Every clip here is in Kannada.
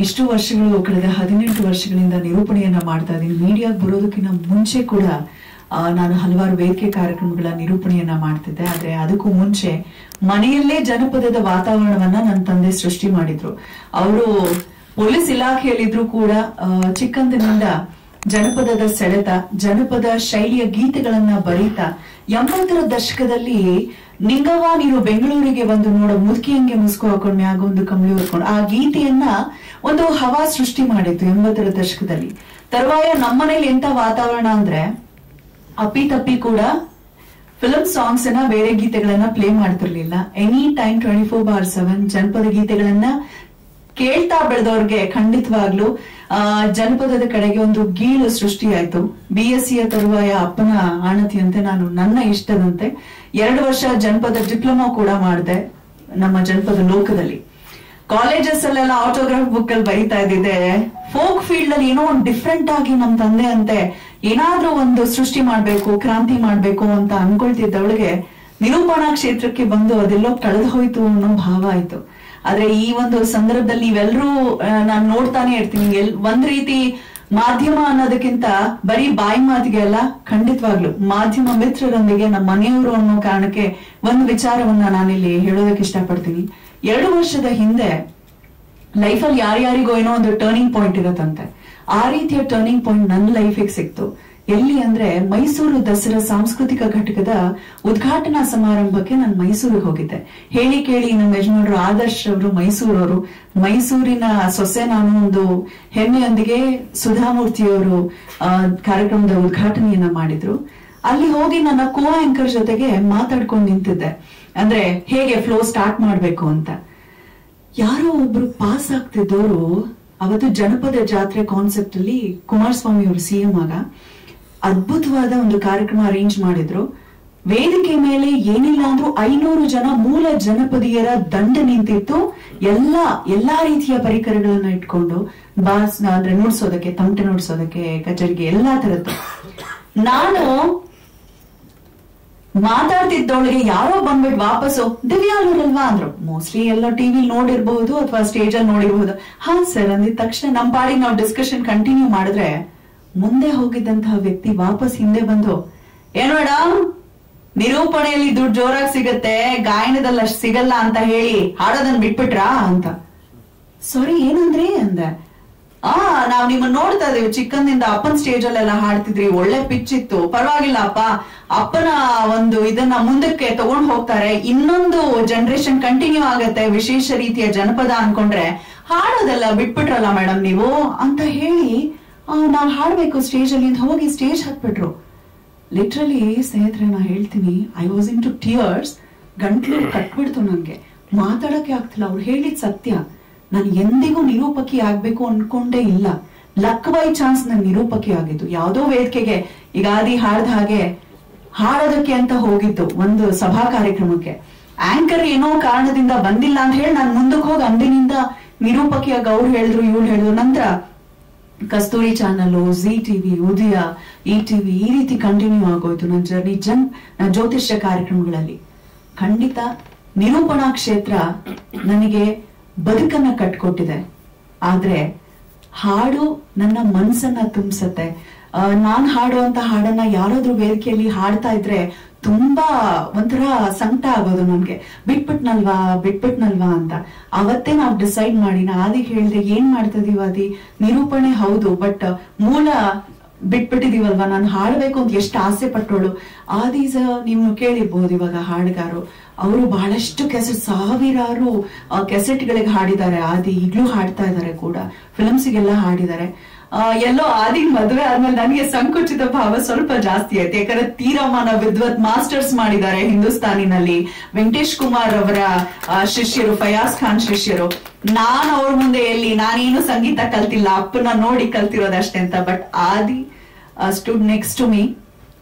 ಇಷ್ಟು ವರ್ಷಗಳು ಕಳೆದ ಹದಿನೆಂಟು ವರ್ಷಗಳಿಂದ ನಿರೂಪಣೆಯನ್ನ ಮಾಡ್ತಾ ಇದ್ದೀನಿ ಮೀಡಿಯಾಗ್ ಬರೋದಕ್ಕಿಂತ ಮುಂಚೆ ಕೂಡ ಆ, ನಾನು ಹಲವಾರು ವೇದಿಕೆ ಕಾರ್ಯಕ್ರಮಗಳ ನಿರೂಪಣೆಯನ್ನ ಮಾಡ್ತಿದ್ದೆ ಆದ್ರೆ ಅದಕ್ಕೂ ಮುಂಚೆ ಮನೆಯಲ್ಲೇ ಜನಪದದ ವಾತಾವರಣವನ್ನ ನನ್ನ ತಂದೆ ಸೃಷ್ಟಿ ಮಾಡಿದ್ರು ಅವರು ಪೊಲೀಸ್ ಇಲಾಖೆಯಲ್ಲಿದ್ರು ಕೂಡ ಆ, ಚಿಕ್ಕಂದಿನಿಂದ ಜನಪದದ ಸೆಳೆತ ಜನಪದ ಶೈಲಿಯ ಗೀತೆಗಳನ್ನ ಬರೀತಾ ಎಂಬತ್ತರ ದಶಕದಲ್ಲಿ ನಿಂಗವ್ವ ನೀನು ಬೆಂಗಳೂರಿಗೆ ಬಂದು ನೋಡೋ ಮುದುಕಿಯಂಗೆ ಮುಸ್ಕು ಹಾಕೊಂಡ್ ಮ್ಯಾಗ ಒಂದು ಕಂಬಳಿ ಹೊರ್ಕೊಂಡು ಆ ಗೀತೆಯನ್ನ ಒಂದು ಹವಾ ಸೃಷ್ಟಿ ಮಾಡಿತ್ತು ಎಂಬತ್ತರ ದಶಕದಲ್ಲಿ ತರುವಾಯ ನಮ್ಮನೇಲಿ ಎಂತ ವಾತಾವರಣ ಅಂದ್ರೆ ಅಪ್ಪಿ ತಪ್ಪಿ ಕೂಡ ಫಿಲ್ಮ್ ಸಾಂಗ್ಸ್ ಅನ್ನ ಬೇರೆ ಗೀತೆಗಳನ್ನ ಪ್ಲೇ ಮಾಡ್ತಿರ್ಲಿಲ್ಲ any time twenty four bar seven ಜನಪದ ಗೀತೆಗಳನ್ನ ಕೇಳ್ತಾ ಬೆಳೆದವ್ರಿಗೆ ಖಂಡಿತವಾಗ್ಲು ಆ ಜನಪದದ ಕಡೆಗೆ ಒಂದು ಗೀಳು ಸೃಷ್ಟಿಯಾಯ್ತು ಬಿ ಎಸ್ ಸಿಯ ತರುವಾಯ ಅಪ್ಪನ ಆಣತಿಯಂತೆ ನಾನು ನನ್ನ ಇಷ್ಟದಂತೆ ಎರಡು ವರ್ಷ ಜನಪದ ಡಿಪ್ಲೊಮಾ ಕೂಡ ಮಾಡಿದೆ ನಮ್ಮ ಜನಪದ ಲೋಕದಲ್ಲಿ ಕಾಲೇಜಸ್ ಅಲ್ಲೆಲ್ಲ ಆಟೋಗ್ರಾಫ್ ಬುಕ್ ಅಲ್ಲಿ ಬರೀತಾ ಇದ್ದಿದ್ದೆ ಫೋಕ್ ಫೀಲ್ಡ್ ಅಲ್ಲಿ ಏನೋ ಒಂದು ಡಿಫ್ರೆಂಟ್ ಆಗಿ ನಮ್ ತಂದೆ ಅಂತೆ ಏನಾದ್ರೂ ಒಂದು ಸೃಷ್ಟಿ ಮಾಡ್ಬೇಕು ಕ್ರಾಂತಿ ಮಾಡ್ಬೇಕು ಅಂತ ಅನ್ಕೊಳ್ತಿದ್ದವಳಿಗೆ ನಿರೂಪಣಾ ಕ್ಷೇತ್ರಕ್ಕೆ ಬಂದು ಅದೆಲ್ಲೋ ಕಳೆದು ಹೋಯ್ತು ಅನ್ನೋ ಭಾವ ಆಯ್ತು ಆದ್ರೆ ಈ ಒಂದು ಸಂದರ್ಭದಲ್ಲಿ ನೀವೆಲ್ಲರೂ ನಾನು ನೋಡ್ತಾನೆ ಇರ್ತೀನಿ ಎಲ್ ಒಂದ್ ರೀತಿ ಮಾಧ್ಯಮ ಅನ್ನೋದಕ್ಕಿಂತ ಬರೀ ಬಾಯಿ ಮಾತಿಗೆ ಅಲ್ಲ ಖಂಡಿತವಾಗ್ಲು ಮಾಧ್ಯಮ ಮಿತ್ರರೊಂದಿಗೆ ನಮ್ಮ ಮನೆಯವರು ಅನ್ನೋ ಕಾರಣಕ್ಕೆ ಒಂದು ವಿಚಾರವನ್ನ ನಾನಿಲ್ಲಿ ಹೇಳೋದಕ್ಕೆ ಇಷ್ಟಪಡ್ತೀನಿ ಎರಡು ವರ್ಷದ ಹಿಂದೆ ಲೈಫಲ್ಲಿ ಯಾರ್ಯಾರಿಗೋ ಏನೋ ಒಂದು ಟರ್ನಿಂಗ್ ಪಾಯಿಂಟ್ ಇರತ್ತಂತೆ ಆ ರೀತಿಯ ಟರ್ನಿಂಗ್ ಪಾಯಿಂಟ್ ನನ್ನ ಲೈಫಿಗೆ ಸಿಕ್ತು ಎಲ್ಲಿ ಅಂದ್ರೆ ಮೈಸೂರು ದಸರಾ ಸಾಂಸ್ಕೃತಿಕ ಘಟಕದ ಉದ್ಘಾಟನಾ ಸಮಾರಂಭಕ್ಕೆ ನಾನು ಮೈಸೂರಿಗೆ ಹೋಗಿದ್ದೆ ಹೇಳಿ ಕೇಳಿ ನಮ್ಮ ಯಜಮಾನರು ಆದರ್ಶ್ ಅವರು ಮೈಸೂರವರು ಮೈಸೂರಿನ ಸೊಸೆ ನಾನು ಒಂದು ಹೆಮ್ಮೆಯೊಂದಿಗೆ ಸುಧಾಮೂರ್ತಿಯವರು ಆ, ಕಾರ್ಯಕ್ರಮದ ಉದ್ಘಾಟನೆಯನ್ನ ಮಾಡಿದ್ರು ಅಲ್ಲಿ ಹೋಗಿ ನನ್ನ ಕೋ ಆಂಕರ್ ಜೊತೆಗೆ ಮಾತಾಡ್ಕೊಂಡು ನಿಂತಿದ್ದೆ ಅಂದ್ರೆ ಹೇಗೆ ಫ್ಲೋ ಸ್ಟಾರ್ಟ್ ಮಾಡ್ಬೇಕು ಅಂತ ಯಾರೋ ಒಬ್ರು ಪಾಸ್ ಆಗ್ತಿದ್ದವರು ಅವತ್ತು ಜನಪದ ಜಾತ್ರೆ ಕಾನ್ಸೆಪ್ಟ್ ಅಲ್ಲಿ ಕುಮಾರಸ್ವಾಮಿ ಅವರು ಸಿಎಂ ಆಗ ಅದ್ಭುತವಾದ ಒಂದು ಕಾರ್ಯಕ್ರಮ ಅರೇಂಜ್ ಮಾಡಿದ್ರು ವೇದಿಕೆ ಮೇಲೆ ಏನಿಲ್ಲ ಅಂದ್ರೂ ಐನೂರು ಜನ ಮೂಲ ಜನಪದೀಯರ ದಂಡ ನಿಂತಿತ್ತು ಎಲ್ಲಾ ಎಲ್ಲಾ ರೀತಿಯ ಪರಿಕರಗಳನ್ನ ಇಟ್ಕೊಂಡು ಬಾಸ್ ಅಂದ್ರೆ ನುಡ್ಸೋದಕ್ಕೆ ತಮಟೆ ನುಡ್ಸೋದಕ್ಕೆ ಕಚೇರಿಗೆ ಎಲ್ಲಾ ತರದ್ದು ನಾನು ಮಾತಾಡ್ತಿದ್ದವಳಿಗೆ ಯಾರೋ ಬಂದ್ಬಿಟ್ಟು ವಾಪಸ್ಸು ದಿವ್ಯಾಲೂರಲ್ವಾ ಅಂದ್ರು ಮೋಸ್ಟ್ಲಿ ಎಲ್ಲ ಟಿವಿ ನೋಡಿರ್ಬಹುದು ಅಥವಾ ಸ್ಟೇಜ್ ಅಲ್ಲಿ ನೋಡಿರ್ಬಹುದು ಹಾ ಸರ್ ಅಂದಿದ ತಕ್ಷಣ ನಮ್ ಪಾಡಿಗೆ ನಾವು ಡಿಸ್ಕಷನ್ ಕಂಟಿನ್ಯೂ ಮಾಡಿದ್ರೆ ಮುಂದೆ ಹೋಗಿದ್ದಂತಹ ವ್ಯಕ್ತಿ ವಾಪಸ್ ಹಿಂದೆ ಬಂದು ಏನ್ ಮೇಡಮ್ ನಿರೂಪಣೆಯಲ್ಲಿ ದುಡ್ಡು ಜೋರಾಗಿ ಸಿಗತ್ತೆ ಗಾಯನದಲ್ಲಿ ಅಷ್ಟು ಸಿಗಲ್ಲ ಅಂತ ಹೇಳಿ ಹಾಡೋದನ್ನ ಬಿಟ್ಬಿಟ್ರಾ ಅಂತ ಸಾರಿ ಏನಂದ್ರಿ ಅಂದೆ ಆ ನಾವ್ ನಿಮ್ಮನ್ನ ನೋಡ್ತಾ ಇದೀವಿ ಚಿಕ್ಕಂದಿಂದ ಅಪ್ಪನ್ ಸ್ಟೇಜ್ ಅಲ್ಲೆಲ್ಲ ಹಾಡ್ತಿದ್ರಿ ಒಳ್ಳೆ ಪಿಚ್ ಇತ್ತು ಪರವಾಗಿಲ್ಲ ಅಪ್ಪ ಅಪ್ಪನ ಒಂದು ಇದನ್ನ ಮುಂದಕ್ಕೆ ತಗೊಂಡ್ ಹೋಗ್ತಾರೆ ಇನ್ನೊಂದು ಜನರೇಷನ್ ಕಂಟಿನ್ಯೂ ಆಗತ್ತೆ ವಿಶೇಷ ರೀತಿಯ ಜನಪದ ಅನ್ಕೊಂಡ್ರೆ ಹಾಡೋದೆಲ್ಲ ಬಿಟ್ಬಿಟ್ರಲ್ಲ ಮೇಡಮ್ ನೀವು ಅಂತ ಹೇಳಿ ಆ, ನಾವ್ ಹಾಡ್ಬೇಕು ಸ್ಟೇಜ್ ಅಲ್ಲಿ ಅಂತ ಹೋಗಿ ಸ್ಟೇಜ್ ಹತ್ಬಿಟ್ರು ಲಿಟ್ರಲಿ ಸ್ನೇಹಿತರೆ ನಾ ಹೇಳ್ತೀನಿ I was in to tears ಗಂಟ್ಲು ಕಟ್ಬಿಡ್ತು ನಂಗೆ ಮಾತಾಡಕ್ಕೆ ಆಗ್ತಿಲ್ಲ ಅವ್ರು ಹೇಳಿದ್ ಸತ್ಯ ನಾನು ಎಂದಿಗೂ ನಿರೂಪಕಿ ಆಗ್ಬೇಕು ಅನ್ಕೊಂಡೇ ಇಲ್ಲ ಲಕ್ ಬೈ ಚಾನ್ಸ್ ನನ್ ನಿರೂಪಕಿ ಆಗಿದ್ದು ಯಾವ್ದೋ ವೇದಿಕೆಗೆ ಈಗ ಆದಿ ಹಾಡ್ದ ಹಾಗೆ ಹಾಡೋದಕ್ಕೆ ಅಂತ ಹೋಗಿದ್ದು ಒಂದು ಸಭಾ ಕಾರ್ಯಕ್ರಮಕ್ಕೆ ಆಂಕರ್ ಏನೋ ಕಾರಣದಿಂದ ಬಂದಿಲ್ಲ ಅಂತ ಹೇಳಿ ನಾನು ಮುಂದಕ್ಕೆ ಹೋಗಿ ಅಂದಿನಿಂದ ನಿರೂಪಕಿಯಾಗಿ ಅವ್ರು ಹೇಳಿದ್ರು ಇವ್ರು ಹೇಳಿದ್ರು ನಂತರ Kasturi channel Zee TV Udaya E TV ಈ ರೀತಿ ಕಂಟಿನ್ಯೂ ಆಗೋಯ್ತು ನನ್ನ ಜರ್ನಿ ಜನ್ ನನ್ನ ಜ್ಯೋತಿಷ್ಯ ಕಾರ್ಯಕ್ರಮಗಳಲ್ಲಿ ಖಂಡಿತ ನಿರೂಪಣಾ ಕ್ಷೇತ್ರ ನನಗೆ ಬದುಕನ್ನ ಕಟ್ಕೊಟ್ಟಿದೆ ಆದ್ರೆ ಹಾಡು ನನ್ನ ಮನ್ಸನ್ನ ತುಂಬಿಸತ್ತೆ ನಾನ್ ಹಾಡುವಂತ ಹಾಡನ್ನ ಯಾರಾದ್ರೂ ವೇದಿಕೆಯಲ್ಲಿ ಹಾಡ್ತಾ ಇದ್ರೆ ತುಂಬಾ ಒಂಥರ ಸಂಕಟ ಆಗೋದು ನನ್ಗೆ ಬಿಟ್ಬಿಟ್ನಲ್ವಾ ಬಿಟ್ಬಿಟ್ನಲ್ವಾ ಅಂತ ಅವತ್ತೇ ನಾವು ಡಿಸೈಡ್ ಮಾಡಿ ನಾ ಆದಿಗೆ ಹೇಳಿದೆ ಏನ್ ಮಾಡ್ತಾ ಇದೀವಿ ಆದಿ ನಿರೂಪಣೆ ಹೌದು ಬಟ್ ಮೂಲ ಬಿಟ್ಬಿಟ್ಟಿದೀವಲ್ವಾ ನಾನು ಹಾಡ್ಬೇಕು ಅಂತ ಎಷ್ಟು ಆಸೆ ಪಟ್ಟೋಳು ಆದೀಸ ನೀವು ಕೇಳಿರ್ಬೋದು ಇವಾಗ ಹಾಡುಗಾರು ಅವರು ಬಹಳಷ್ಟು ಕೆಸೆಟ್ ಸಾವಿರಾರು ಕೆಸೆಟ್ಗಳಿಗೆ ಹಾಡಿದ್ದಾರೆ ಆದಿ ಈಗ್ಲೂ ಹಾಡ್ತಾ ಇದ್ದಾರೆ ಕೂಡ ಫಿಲ್ಮ್ಸ್ಗೆಲ್ಲ ಹಾಡಿದ್ದಾರೆ ಆ, ಎಲ್ಲೋ ಆದಿ ಮದುವೆ ಆದ್ಮೇಲೆ ನನಗೆ ಸಂಕುಚಿತ ಭಾವ ಸ್ವಲ್ಪ ಜಾಸ್ತಿ ಆಯ್ತು ಯಾಕಂದ್ರೆ ತೀರಮಾನ ವಿದ್ವತ್ ಮಾಸ್ಟರ್ಸ್ ಮಾಡಿದ್ದಾರೆ ಹಿಂದೂಸ್ತಾನಿನಲ್ಲಿ ವೆಂಕಟೇಶ್ ಕುಮಾರ್ ಅವರ ಆ, ಶಿಷ್ಯರು ಫಯಾಜ್ ಖಾನ್ ಶಿಷ್ಯರು ನಾನ್ ಅವ್ರ ಮುಂದೆ ಎಲ್ಲಿ ನಾನೇನು ಸಂಗೀತ ಕಲ್ತಿಲ್ಲ ಅಪ್ಪನ ನೋಡಿ ಕಲ್ತಿರೋದಷ್ಟೇ ಅಂತ ಬಟ್ ಆದಿ ಸ್ಟುಡ್ ನೆಕ್ಸ್ಟ್ ಟು ಮೀ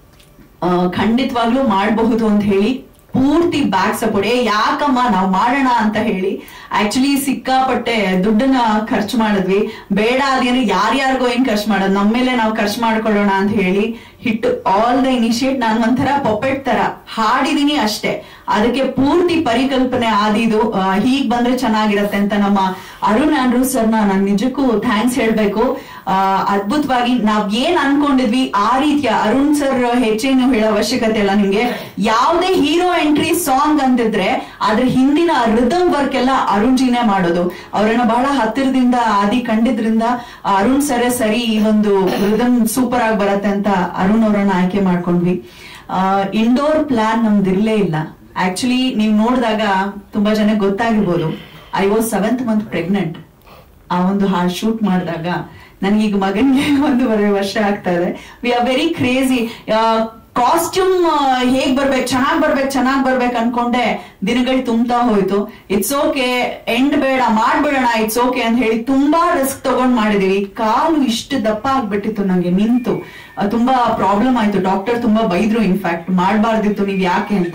ಖಂಡಿತವಾಗ್ಲೂ ಮಾಡಬಹುದು ಅಂತ ಹೇಳಿ ಪೂರ್ತಿ ಬ್ಯಾಕ್ ಸಪೋರ್ಟ್ ಏ ಯಾಕಮ್ಮ ನಾವ್ ಮಾಡೋಣ ಅಂತ ಹೇಳಿ ಆಕ್ಚುಲಿ ಸಿಕ್ಕಾಪಟ್ಟೆ ದುಡ್ಡನ್ನ ಖರ್ಚು ಮಾಡಿದ್ವಿ ಬೇಡ ಅದೇನು ಯಾರ್ಯಾರಿಗೋ ಏನ್ ಖರ್ಚು ಮಾಡೋದು ನಮ್ಮ ಮೇಲೆ ನಾವು ಖರ್ಚು ಮಾಡ್ಕೊಳ್ಳೋಣ ಅಂತ ಹೇಳಿ ಹಿಟ್ ಆಲ್ ದ ಇನಿಷಿಯೇಟ್ ನಾನ್ ಒಂಥರ ಪೊಪೆಟ್ ತರ ಹಾಡಿದೀನಿ ಅಷ್ಟೇ ಅದಕ್ಕೆ ಪೂರ್ತಿ ಪರಿಕಲ್ಪನೆ ಆದಿದು ಆ, ಹೀಗ್ ಬಂದ್ರೆ ಚೆನ್ನಾಗಿರತ್ತೆ ಅಂತ ನಮ್ಮ ಅರುಣ್ ಆಂಡ್ರೂ ಸರ್ನ ನಾನು ನಿಜಕ್ಕೂ ಥ್ಯಾಂಕ್ಸ್ ಹೇಳ್ಬೇಕು ಆ, ಅದ್ಭುತವಾಗಿ ನಾವ್ ಏನ್ ಅನ್ಕೊಂಡಿದ್ವಿ ಆ ರೀತಿಯ ಅರುಣ್ ಸರ್ ಹೆಚ್ಚೇನು ಹೇಳೋ ಅವಶ್ಯಕತೆ ಇಲ್ಲ ನಿಮ್ಗೆ ಯಾವುದೇ ಹೀರೋ ಎಂಟ್ರಿ ಸಾಂಗ್ ಅಂತಿದ್ರೆ ಅದ್ರ ಹಿಂದಿನ ರಿದಮ್ ವರ್ಕ್ ಎಲ್ಲ ಅರುಣ್ ಜಿನೇ ಮಾಡೋದು ಅವರನ್ನ ಬಹಳ ಹತ್ತಿರದಿಂದ ಆದಿ ಕಂಡಿದ್ರಿಂದ ಅರುಣ್ ಸರೇ ಸರಿ ಈ ಒಂದು ರಿದಮ್ ಸೂಪರ್ ಆಗಿ ಬರತ್ತೆ ಅಂತ ಅರುಣ್ ಅವರನ್ನ ಆಯ್ಕೆ ಮಾಡ್ಕೊಂಡ್ವಿ ಇಂಡೋರ್ ಪ್ಲಾನ್ ನಮ್ದಿರ್ಲೇ ಇಲ್ಲ ಆಕ್ಚುಲಿ ನೀವ್ ನೋಡಿದಾಗ ತುಂಬಾ ಜನ ಗೊತ್ತಾಗಿರ್ಬೋದು I was seventh month pregnant ಆ ಒಂದು ಹಾಡ್ ಶೂಟ್ ಮಾಡಿದಾಗ ನನಗೀಗ ಮಗನ್ಗೆ ಒಂದೂವರೆ ವರ್ಷ ಆಗ್ತಾ ಇದೆ we are very crazy costume ಹೇಗ್ ಬರ್ಬೇಕು ಚೆನ್ನಾಗ್ ಬರ್ಬೇಕು ಚೆನ್ನಾಗ್ ಬರ್ಬೇಕು ಅನ್ಕೊಂಡೆ ದಿನಗಳು ತುಂಬ್ತಾ ಹೋಯ್ತು ಇಟ್ಸ್ ಓಕೆ ಎಂಡ್ ಬೇಡ ಮಾಡ್ಬಿಡೋಣ ಇಟ್ಸ್ ಓಕೆ ಅಂತ ಹೇಳಿ ತುಂಬಾ ರಿಸ್ಕ್ ತಗೊಂಡ್ ಮಾಡಿದೀವಿ ಕಾಲು ಇಷ್ಟು ದಪ್ಪ ಆಗ್ಬಿಟ್ಟಿತ್ತು ನಂಗೆ ನಿಂತು ಆ, ತುಂಬಾ ಪ್ರಾಬ್ಲಮ್ ಆಯ್ತು ಡಾಕ್ಟರ್ ತುಂಬಾ ಬೈದ್ರು ಇನ್ಫ್ಯಾಕ್ಟ್ ಮಾಡ್ಬಾರ್ದಿತ್ತು ನೀವ್ ಯಾಕೆ ಅಂತ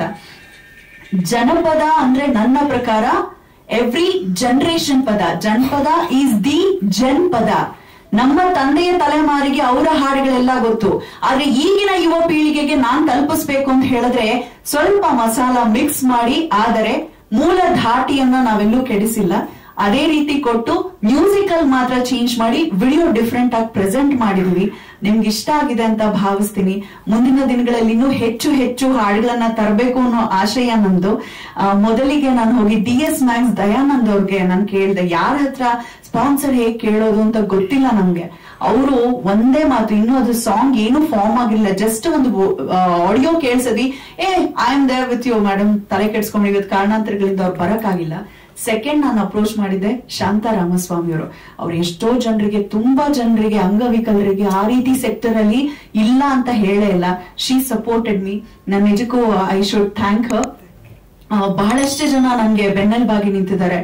ಜನಪದ ಅಂದ್ರೆ ನನ್ನ ಪ್ರಕಾರ ಎವ್ರಿ ಜನರೇಷನ್ ಪದ ಜನಪದ ಈಸ್ ದಿ ಜನಪದ ನಮ್ಮ ತಂದೆಯ ತಲೆಮಾರಿಗೆ ಅವರ ಹಾಡುಗಳೆಲ್ಲ ಗೊತ್ತು ಆದ್ರೆ ಈಗಿನ ಯುವ ಪೀಳಿಗೆಗೆ ನಾನ್ ತಲುಪಿಸ್ಬೇಕು ಅಂತ ಹೇಳಿದ್ರೆ ಸ್ವಲ್ಪ ಮಸಾಲ ಮಿಕ್ಸ್ ಮಾಡಿ ಆದರೆ ಮೂಲ ಧಾಟಿಯನ್ನ ನಾವೆಲ್ಲೂ ಕೆಡಿಸಿಲ್ಲ ಅದೇ ರೀತಿ ಕೊಟ್ಟು ಮ್ಯೂಸಿಕಲ್ ಮಾತ್ರ ಚೇಂಜ್ ಮಾಡಿ ವಿಡಿಯೋ ಡಿಫ್ರೆಂಟ್ ಆಗಿ ಪ್ರೆಸೆಂಟ್ ಮಾಡಿದ್ವಿ ನಿಮ್ಗೆ ಇಷ್ಟ ಆಗಿದೆ ಅಂತ ಭಾವಿಸ್ತೀನಿ ಮುಂದಿನ ದಿನಗಳಲ್ಲಿ ಇನ್ನೂ ಹೆಚ್ಚು ಹೆಚ್ಚು ಹಾಡುಗಳನ್ನ ತರಬೇಕು ಅನ್ನೋ ಆಶಯ ನಂದು ಆ, ಮೊದಲಿಗೆ ನಾನು ಹೋಗಿ ಡಿ ಎಸ್ ಮ್ಯಾಕ್ಸ್ ದಯಾನಂದ್ ಅವ್ರಿಗೆ ನಾನು ಕೇಳಿದೆ ಯಾರ ಹತ್ರ ಸ್ಪಾನ್ಸರ್ ಹೇಗ್ ಕೇಳೋದು ಅಂತ ಗೊತ್ತಿಲ್ಲ ನಮ್ಗೆ ಅವರು ಒಂದೇ ಮಾತು ಇನ್ನು ಅದು ಸಾಂಗ್ ಏನು ಫಾರ್ಮ್ ಆಗಿಲ್ಲ ಜಸ್ಟ್ ಒಂದು ಆಡಿಯೋ ಕೇಳಿಸದಿ ಏ I am there with you madam ತಲೆ ಕೆಡ್ಸ್ಕೊಂಡು ಇವತ್ತು ಕಾರಣಾಂತರಗಳಿಂದ ಅವ್ರು ಬರಕ್ಕಾಗಿಲ್ಲ ಸೆಕೆಂಡ್ ನಾನು ಅಪ್ರೋಚ್ ಮಾಡಿದ್ದೆ ಶಾಂತಾ ರಾಮಸ್ವಾಮಿ ಅವರು ಅವ್ರು ಎಷ್ಟೋ ಜನರಿಗೆ ತುಂಬಾ ಜನರಿಗೆ ಅಂಗವಿಕಲರಿಗೆ ಆ ರೀತಿ ಸೆಕ್ಟರ್ ಅಲ್ಲಿ ಇಲ್ಲ ಅಂತ ಹೇಳೇ ಇಲ್ಲ ಶಿ ಸಪೋರ್ಟೆಡ್ ಮೀ ನಾನು ನಿಜಕ್ಕೂ ಐ ಶುಡ್ ಥ್ಯಾಂಕ್ ಹರ್ ಆ, ಬಹಳಷ್ಟು ಜನ ನನ್ಗೆ ಬೆನ್ನೆಲುಬಾಗಿ ನಿಂತಿದ್ದಾರೆ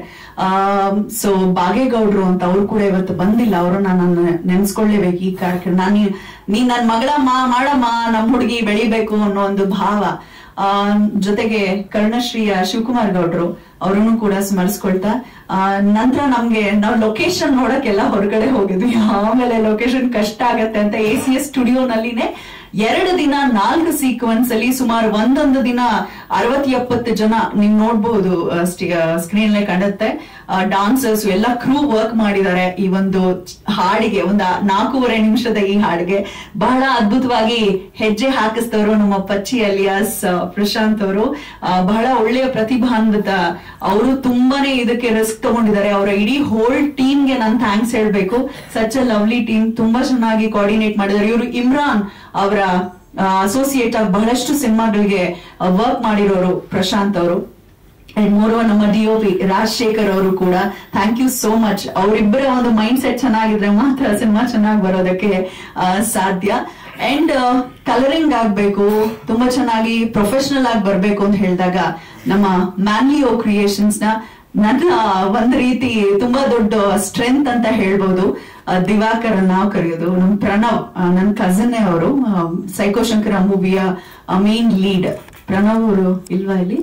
ಸೊ ಬಾಗೇಗೌಡ್ರು ಅಂತ ಅವ್ರು ಕೂಡ ಇವತ್ತು ಬಂದಿಲ್ಲ ಅವರು ನಾನು ನೆನ್ಸ್ಕೊಳ್ಳೇಬೇಕು ಈ ಕಾರ್ಯಕ್ರಮ ನಾನು ನೀನ್ ನನ್ ಮಗಳಮ್ಮ ಮಾಡಮ್ಮ ನಮ್ ಹುಡುಗಿ ಬೆಳಿಬೇಕು ಅನ್ನೋ ಒಂದು ಭಾವ ಆ ಜೊತೆಗೆ ಕರ್ಣಶ್ರೀಯ ಶಿವಕುಮಾರ್ ಗೌಡ್ರು ಅವರನ್ನು ಕೂಡ ಸ್ಮರಿಸ್ಕೊಳ್ತಾ ಆ ನಂತರ ನಮ್ಗೆ ನಾವು ಲೊಕೇಶನ್ ನೋಡಕ್ಕೆಲ್ಲ ಹೊರಗಡೆ ಹೋಗಿದ್ವಿ ಆಮೇಲೆ ಲೊಕೇಶನ್ ಕಷ್ಟ ಆಗತ್ತೆ ಅಂತ ಎ ಸಿ ಎಸ್ ಸ್ಟುಡಿಯೋನಲ್ಲಿನೇ ಎರಡು ದಿನ ನಾಲ್ಕು ಸೀಕ್ವೆನ್ಸ್ ಅಲ್ಲಿ ಸುಮಾರು ಒಂದೊಂದು ದಿನ ಅರವತ್ ಎಪ್ಪತ್ತು ಜನ ನೀವ್ ನೋಡ್ಬೋದು ಸ್ಕ್ರೀನ್ ಕಾಣುತ್ತೆ ಡಾನ್ಸರ್ಸ್ ಎಲ್ಲ ಕ್ರೂ ವರ್ಕ್ ಮಾಡಿದ್ದಾರೆ ಈ ಒಂದು ಹಾಡಿಗೆ ಒಂದು ನಾಲ್ಕೂವರೆ ನಿಮಿಷದ ಈ ಹಾಡಿಗೆ ಬಹಳ ಅದ್ಭುತವಾಗಿ ಹೆಜ್ಜೆ ಹಾಕಿಸ್ತವರು ನಮ್ಮ ಪಚ್ಚಿ ಅಲಿಯಾಸ್ ಪ್ರಶಾಂತ್ ಅವರು ಆ, ಬಹಳ ಒಳ್ಳೆಯ ಪ್ರತಿಭಾನ್ವಿತ ಅವರು ತುಂಬಾನೇ ಇದಕ್ಕೆ ರಿಸ್ಕ್ ತಗೊಂಡಿದ್ದಾರೆ ಅವರ ಇಡೀ ಹೋಲ್ ಟೀಮ್ಗೆ ನಾನು ಥ್ಯಾಂಕ್ಸ್ ಹೇಳ್ಬೇಕು ಸಚ್ ಅ ಲವ್ಲಿ ಟೀಮ್ ತುಂಬಾ ಚೆನ್ನಾಗಿ ಕೋಆರ್ಡಿನೇಟ್ ಮಾಡಿದ್ದಾರೆ ಇವರು ಇಮ್ರಾನ್ ಅವರ ಅಸೋಸಿಯೇಟ್ ಆಗಿ ಬಹಳಷ್ಟು ಸಿನಿಮಾಗಳಿಗೆ ವರ್ಕ್ ಮಾಡಿರೋರು ಪ್ರಶಾಂತ್ ಅವರು ಅಂಡ್ ಮೂರು ನಮ್ಮ ಡಿ ಒ ಪಿ ರಾಜಶೇಖರ್ ಅವರು ಕೂಡ ಥ್ಯಾಂಕ್ ಯು ಸೋ ಮಚ್ ಅವರಿಬ್ಬರ ಒಂದು ಮೈಂಡ್ ಸೆಟ್ ಚೆನ್ನಾಗಿದ್ರೆ ಮಾತ್ರ ಸಿನಿಮಾ ಚೆನ್ನಾಗಿ ಬರೋದಕ್ಕೆ ಆ, ಸಾಧ್ಯ ಅಂಡ್ ಕಲರಿಂಗ್ ಆಗ್ಬೇಕು ತುಂಬಾ ಚೆನ್ನಾಗಿ ಪ್ರೊಫೆಷನಲ್ ಆಗಿ ಬರ್ಬೇಕು ಅಂತ ಹೇಳಿದಾಗ ನಮ್ಮ ಮ್ಯಾನ್ಲಿಯೋ ಕ್ರಿಯೇಷನ್ಸ್ ನ ನನ್ನ ಒಂದ್ ರೀತಿ ತುಂಬಾ ದೊಡ್ಡ ಸ್ಟ್ರೆಂತ್ ಅಂತ ಹೇಳ್ಬೋದು ಆ, ದಿವಾಕರ್ ನಾವು ಕರೆಯೋದು ನಮ್ ಪ್ರಣವ್ ಆ, ನನ್ ಕಸನ್ ಅವರು ಸೈಕೋಶಂಕರ ಮೂವಿಯ ಮೇನ್ ಲೀಡ್ ಪ್ರಣವ್ ಅವರು ಇಲ್ವಾ ಇಲ್ಲಿ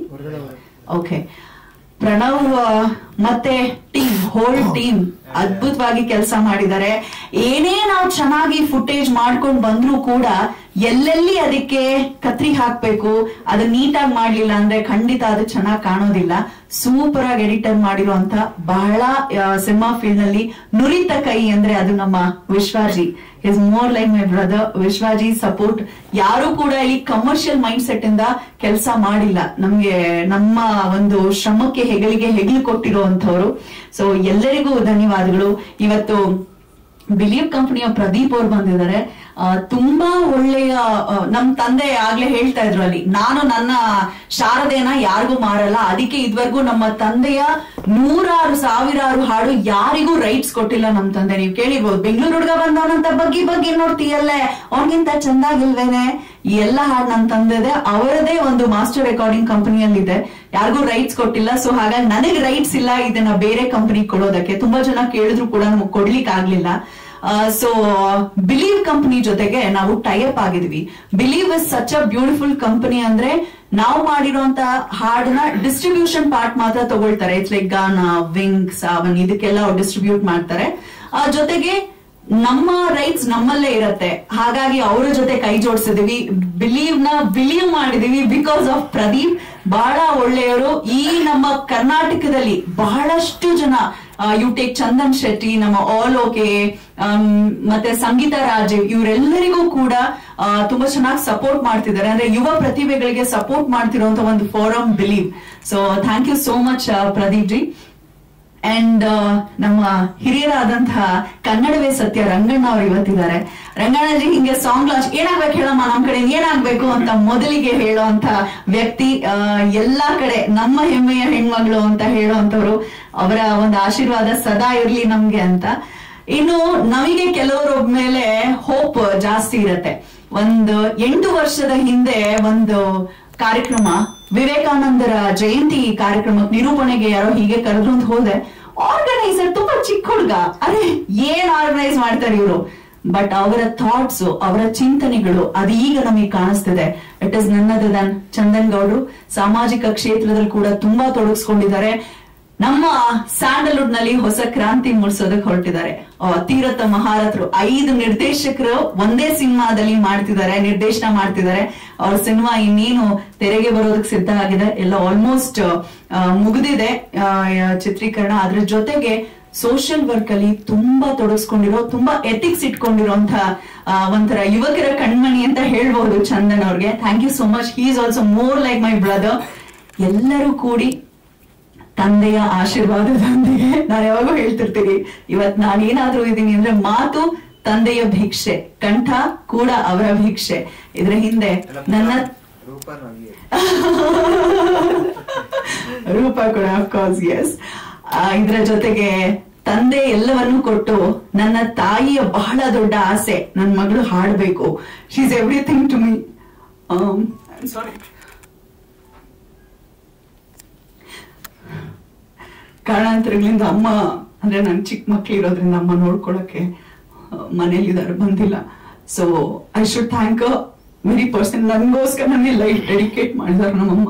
ಓಕೆ ಪ್ರಣವ್ ಆ, ಮತ್ತೆ ಟೀಮ್ ಹೋಲ್ ಟೀಮ್ ಅದ್ಭುತವಾಗಿ ಕೆಲಸ ಮಾಡಿದ್ದಾರೆ ಏನೇ ನಾವು ಚೆನ್ನಾಗಿ ಫುಟೇಜ್ ಮಾಡ್ಕೊಂಡು ಬಂದ್ರೂ ಕೂಡ ಎಲ್ಲೆಲ್ಲಿ ಅದಕ್ಕೆ ಕತ್ರಿ ಹಾಕ್ಬೇಕು ಅದು ನೀಟಾಗಿ ಮಾಡ್ಲಿಲ್ಲ ಅಂದ್ರೆ ಖಂಡಿತ ಅದು ಚೆನ್ನಾಗಿ ಕಾಣೋದಿಲ್ಲ ಸೂಪರ್ ಆಗಿ ಎಡಿಟರ್ ಮಾಡಿರುವಂತ ಬಹಳ ಸಿನಿಮಾ ಫೀಲ್ಡ್ ನಲ್ಲಿ ನುರಿತ ಕೈ ಅಂದ್ರೆ ಅದು ನಮ್ಮ Vishwaji is more like my brother Vishwaji support ಯಾರು ಕೂಡ ಇಲ್ಲಿ ಕಮರ್ಷಿಯಲ್ ಮೈಂಡ್ ಸೆಟ್ ಇಂದ ಕೆಲಸ ಮಾಡಿಲ್ಲ ನಮ್ಗೆ ನಮ್ಮ ಒಂದು ಶ್ರಮಕ್ಕೆ ಹೆಗಲಿಗೆ ಹೆಗಲು ಕೊಟ್ಟಿರುವಂತವ್ರು ಸೊ ಎಲ್ಲರಿಗೂ ಧನ್ಯವಾದಗಳು ಇವತ್ತು ಬಿಲೀವ್ ಕಂಪನಿಯ ಪ್ರದೀಪ್ ಅವ್ರು ಬಂದಿದ್ದಾರೆ ಆ, ತುಂಬಾ ಒಳ್ಳೆಯ ಆ, ನಮ್ ತಂದೆ ಆಗ್ಲೇ ಹೇಳ್ತಾ ಇದ್ರು ಅಲ್ಲಿ ನಾನು ನನ್ನ ಶಾರದೆನ ಯಾರಿಗೂ ಮಾರಲ್ಲ ಅದಕ್ಕೆ ಇದುವರೆಗೂ ನಮ್ಮ ತಂದೆಯ ನೂರಾರು ಸಾವಿರಾರು ಹಾಡು ಯಾರಿಗೂ ರೈಟ್ಸ್ ಕೊಟ್ಟಿಲ್ಲ ನಮ್ ತಂದೆ ನೀವು ಕೇಳಿರ್ಬೋದು ಬೆಂಗಳೂರು ಹುಡುಗ ಬಂದವನಂತ ಬಗ್ಗಿ ಬಗ್ಗಿ ನೋಡ್ತೀಯಲ್ಲೇ ಅವನಿಗಿಂತ ಚಂದಾಗಿಲ್ವೇನೆ ಈ ಎಲ್ಲ ಹಾಡು ನಮ್ ತಂದೆದೆ ಅವರದೇ ಒಂದು ಮಾಸ್ಟರ್ ರೆಕಾರ್ಡಿಂಗ್ ಕಂಪನಿಯಲ್ಲಿದೆ ಯಾರಿಗೂ ರೈಟ್ಸ್ ಕೊಟ್ಟಿಲ್ಲ ಸೊ ಹಾಗಾಗಿ ನನಗೆ ರೈಟ್ಸ್ ಇಲ್ಲ ಇದನ್ನ ಬೇರೆ ಕಂಪನಿ ಕೊಡೋದಕ್ಕೆ ತುಂಬಾ ಜನ ಕೇಳಿದ್ರು ಕೂಡ ನಮಗೆ ಕೊಡ್ಲಿಕ್ಕೆ ಆಗ್ಲಿಲ್ಲ ಸೊ ಬಿಲೀವ್ ಕಂಪನಿ ಜೊತೆಗೆ ನಾವು ಟೈಅಪ್ ಆಗಿದ್ವಿ believe is such a beautiful company ಅಂದ್ರೆ ನಾವು ಮಾಡಿರುವಂತ ಹಾಡನ್ನ ಡಿಸ್ಟ್ರಿಬ್ಯೂಷನ್ ಪಾರ್ಟ್ ಮಾತ್ರ ತಗೊಳ್ತಾರೆ it's like Gaana Wynk Saavn ಇದಕ್ಕೆಲ್ಲ ಅವ್ರು ಡಿಸ್ಟ್ರಿಬ್ಯೂಟ್ ಮಾಡ್ತಾರೆ ಆ, ಜೊತೆಗೆ ನಮ್ಮ ರೈಟ್ಸ್ ನಮ್ಮಲ್ಲೇ ಇರತ್ತೆ ಹಾಗಾಗಿ ಅವರ ಜೊತೆ ಕೈ ಜೋಡಿಸಿದೀವಿ ಬಿಲೀವ್ ನ ಬಿಲೀವ್ ಮಾಡಿದೀವಿ ಬಿಕಾಸ್ ಆಫ್ ಪ್ರದೀಪ್ ಬಹಳ ಒಳ್ಳೆಯವರು ಈ ನಮ್ಮ ಕರ್ನಾಟಕದಲ್ಲಿ ಬಹಳಷ್ಟು ಜನ ಯು ಟೇಕ್ ಚಂದನ್ ಶೆಟ್ಟಿ ನಮ್ಮ ಆಲ್ ಓಕೆ ಮತ್ತೆ ಸಂಗೀತ ರಾಜೀವ್ ಇವರೆಲ್ಲರಿಗೂ ಕೂಡ ಆ, ತುಂಬಾ ಚೆನ್ನಾಗಿ ಸಪೋರ್ಟ್ ಮಾಡ್ತಿದ್ದಾರೆ ಅಂದ್ರೆ ಯುವ ಪ್ರತಿಭೆಗಳಿಗೆ ಸಪೋರ್ಟ್ ಮಾಡ್ತಿರುವಂತ ಒಂದು forum believe so thank you so much Pradeep ji and ನಮ್ಮ ಹಿರಿಯರಾದಂತಹ ಕನ್ನಡವೇ ಸತ್ಯ ರಂಗಣ್ಣ ಅವರು ಇವತ್ತಿದ್ದಾರೆ ರಂಗಣ್ಣಜಿ ಹಿಂಗೆ ಸಾಂಗ್ ಲಾಂಚ್ ಏನಾಗ್ಬೇಕು ಹೇಳಮ್ಮ ನಮ್ ಕಡೆ ಏನಾಗ್ಬೇಕು ಅಂತ ಮೊದಲಿಗೆ ಹೇಳುವಂತ ವ್ಯಕ್ತಿ ಆ, ಎಲ್ಲಾ ಕಡೆ ನಮ್ಮ ಹೆಮ್ಮೆಯ ಹೆಣ್ಮಗಳು ಅಂತ ಹೇಳುವಂತವ್ರು ಅವರ ಒಂದು ಆಶೀರ್ವಾದ ಸದಾ ಇರ್ಲಿ ನಮ್ಗೆ ಅಂತ ಇನ್ನು ನಮಗೆ ಕೆಲವರ ಮೇಲೆ ಹೋಪ್ ಜಾಸ್ತಿ ಇರತ್ತೆ ಒಂದು ಎಂಟು ವರ್ಷದ ಹಿಂದೆ ಒಂದು ಕಾರ್ಯಕ್ರಮ ವಿವೇಕಾನಂದರ ಜಯಂತಿ ಕಾರ್ಯಕ್ರಮ ನಿರೂಪಣೆಗೆ ಯಾರೋ ಹೀಗೆ ಕರೆದ್ರು ಅಂತ ಹೋದೆ ಆರ್ಗನೈಸರ್ ತುಂಬಾ ಚಿಕ್ಕ ಹುಡುಗ ಅರೆ ಏನ್ ಆರ್ಗನೈಸ್ ಮಾಡ್ತಾರೆ ಇವರು ಬಟ್ ಅವರ ಥಾಟ್ಸ್ ಅವರ ಚಿಂತನೆಗಳು ಅದು ಈಗ ನಮಗೆ ಕಾಣಿಸ್ತಿದೆ it is none other than Chandan ಗೌಡ್ರು ಸಾಮಾಜಿಕ ಕ್ಷೇತ್ರದಲ್ಲಿ ಕೂಡ ತುಂಬಾ ತೊಡಗಿಸ್ಕೊಂಡಿದ್ದಾರೆ ನಮ್ಮ ಸ್ಯಾಂಡಲ್ವುಡ್ ನಲ್ಲಿ ಹೊಸ ಕ್ರಾಂತಿ ಮೂಡಿಸೋದಕ್ಕೆ ಹೊರಟಿದ್ದಾರೆ ಆ, ತೀರಥ ಮಹಾರಥರು ಐದು ನಿರ್ದೇಶಕರು ಒಂದೇ ಸಿನಿಮಾದಲ್ಲಿ ಮಾಡ್ತಿದ್ದಾರೆ ನಿರ್ದೇಶನ ಮಾಡ್ತಿದ್ದಾರೆ ಅವ್ರ ಸಿನಿಮಾ ಇನ್ನೇನು ತೆರೆಗೆ ಬರೋದಕ್ಕೆ ಸಿದ್ಧ ಆಗಿದೆ ಎಲ್ಲ ಆಲ್ಮೋಸ್ಟ್ ಮುಗಿದಿದೆ ಆ, ಚಿತ್ರೀಕರಣ ಅದ್ರ ಜೊತೆಗೆ ಸೋಷಿಯಲ್ ವರ್ಕ್ ಅಲ್ಲಿ ತುಂಬಾ ತೊಡಗಿಸ್ಕೊಂಡಿರೋ ತುಂಬಾ ಎಥಿಕ್ಸ್ ಇಟ್ಕೊಂಡಿರೋಂತ ಆ, ಒಂಥರ ಯುವಕರ ಕಣ್ಮಣಿ ಅಂತ ಹೇಳ್ಬಹುದು ಚಂದನ್ ಅವ್ರಿಗೆ thank you so much he is also more like my brother ಎಲ್ಲರೂ ಕೂಡಿ ತಂದೆಯ ಆಶೀರ್ವಾದದೊಂದಿಗೆ ನಾನು ಯಾವಾಗೂ ಹೇಳ್ತಿರ್ತೀನಿ ಇವತ್ ನಾನೇನಾದ್ರೂ ಇದ್ದೀನಿ ಅಂದ್ರೆ ಮಾತು ತಂದೆಯ ಭಿಕ್ಷೆ ಕಂಠ ಕೂಡ ಅವರ ಭಿಕ್ಷೆ ಇದ್ರ ಹಿಂದೆ ನನ್ನ ರೂಪ ನಮಗೆ ರೂಪ ಕೂಡ ಅಫ್ಕೋರ್ಸ್ ಎಸ್ ಇದ್ರ ಜೊತೆಗೆ ತಂದೆ ಎಲ್ಲವನ್ನೂ ಕೊಟ್ಟು ನನ್ನ ತಾಯಿಯ ಬಹಳ ದೊಡ್ಡ ಆಸೆ ನನ್ನ ಮಗಳು ಹಾಡ್ಬೇಕು she is everything to me sorry ಕಾರಣಾಂತರಗಳಿಂದ ಅಮ್ಮ ಅಂದ್ರೆ ನನ್ ಚಿಕ್ಕ ಮಕ್ಳು ಇರೋದ್ರಿಂದ ಅಮ್ಮ ನೋಡ್ಕೊಳಕ್ಕೆ ಮನೇಲಿದ್ದಾರೆ ಬಂದಿಲ್ಲ so I should thank very person ನನ್ಗೋಸ್ಕರ ನನಗೆ ಲೈಫ್ ಡೆಡಿಕೇಟ್ ಮಾಡಿದಾರೆ ನಮ್ಮಮ್ಮ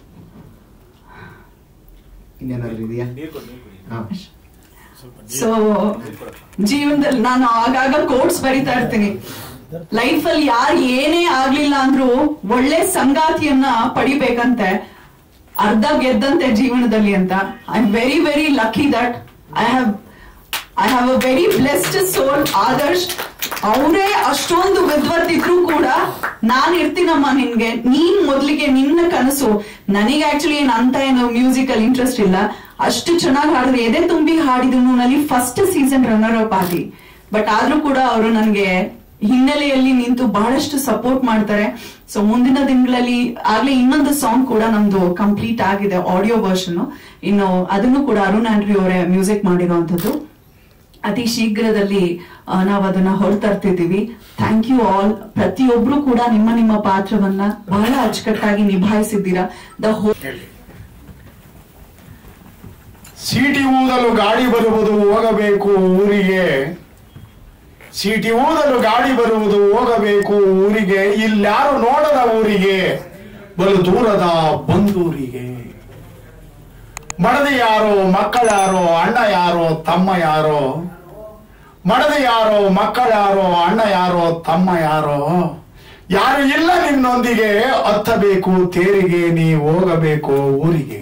ಇನ್ನೇನಾದ್ರು ಇದೆಯಾ ಹಾ ಸೊ ಜೀವನದಲ್ಲಿ ನಾನು ಆಗಾಗ ಕೋಟ್ಸ್ ಬರಿತಾ ಇರ್ತೀನಿ ಲೈಫ್ ಅಲ್ಲಿ ಯಾರು ಏನೇ ಆಗ್ಲಿಲ್ಲ ಅಂದ್ರೂ ಒಳ್ಳೆ ಸಂಗಾತಿಯನ್ನ ಪಡಿಬೇಕಂತೆ ಅರ್ಧ ಗೆದ್ದಂತೆ ಜೀವನದಲ್ಲಿ ಅಂತ I am very very lucky that I have I have a very blessed soul Adarsh ಅವರೇ ಅಷ್ಟೊಂದು ವಿದ್ವತ್ತಿದ್ರು ಕೂಡ ನಾನ್ ಇರ್ತೀನಮ್ಮ ನಿನ್ಗೆ ನೀನ್ ಮೊದ್ಲಿಗೆ ನಿನ್ನ ಕನಸು ನನಗೆ ಆಕ್ಚುಲಿ ಏನ್ ಅಂತ ಏನು ಮ್ಯೂಸಿಕ್ ಅಲ್ಲಿ ಇಂಟ್ರೆಸ್ಟ್ ಇಲ್ಲ ಅಷ್ಟು ಚೆನ್ನಾಗಿ ಹಾಡಿದ್ರೆ ಎದೆ ತುಂಬಿ ಹಾಡಿದ್ರು ನಲ್ಲಿ ಫಸ್ಟ್ ಸೀಸನ್ ರನ್ನರ್ ಅಪ್ ಆಗಿ ಬಟ್ ಆದ್ರೂ ಕೂಡ ಅವರು ನನಗೆ ಹಿನ್ನೆಲೆಯಲ್ಲಿ ನಿಂತು ಬಹಳಷ್ಟು ಸಪೋರ್ಟ್ ಮಾಡ್ತಾರೆ ಸೊ ಮುಂದಿನ ದಿನಗಳಲ್ಲಿ ಆಗ್ಲೇ ಇನ್ನೊಂದು ಸಾಂಗ್ ಕೂಡ ನಮ್ದು ಕಂಪ್ಲೀಟ್ ಆಗಿದೆ ಆಡಿಯೋ ವರ್ಷನ್ ಇನ್ನು ಅದನ್ನು ಕೂಡ ಅರುಣ್ ಆಂಡ್ರಿ ಅವರೇ ಮ್ಯೂಸಿಕ್ ಮಾಡಿರುವಂತದ್ದು ಅತಿ ಶೀಘ್ರದಲ್ಲಿ ಆ, ನಾವು ಅದನ್ನ ಹೊರತರ್ತಿದ್ದೀವಿ ಥ್ಯಾಂಕ್ ಯು ಆಲ್ ಪ್ರತಿಯೊಬ್ರು ಕೂಡ ನಿಮ್ಮ ನಿಮ್ಮ ಪಾತ್ರವನ್ನ ಬಹಳ ಅಚ್ಚುಕಟ್ಟಾಗಿ ನಿಭಾಯಿಸಿದ್ದೀರಾ ದ ಹೋ ಸೀಟಿ ಊದಲು ಗಾಡಿ ಬರುವುದು ಹೋಗಬೇಕು ಊರಿಗೆ ಸೀಟಿ ಊದಲು ಗಾಡಿ ಬರುವುದು ಹೋಗಬೇಕು ಊರಿಗೆ ಇಲ್ಯಾರು ನೋಡದ ಊರಿಗೆ ಬಲು ದೂರದ ಬಂದೂರಿಗೆ ಮಡದಿ ಯಾರೋ ಮಕ್ಕಳ್ಯಾರೋ ಅಣ್ಣ ಯಾರೋ ತಮ್ಮ ಯಾರೋ ಮಡದಿ ಯಾರೋ ಮಕ್ಕಳ್ಯಾರೋ ಅಣ್ಣ ಯಾರೋ ತಮ್ಮ ಯಾರೋ ಯಾರು ಇಲ್ಲ ನಿನ್ನೊಂದಿಗೆ ಹತ್ತಬೇಕು ತೇರಿಗೆ ನೀ ಹೋಗಬೇಕು ಊರಿಗೆ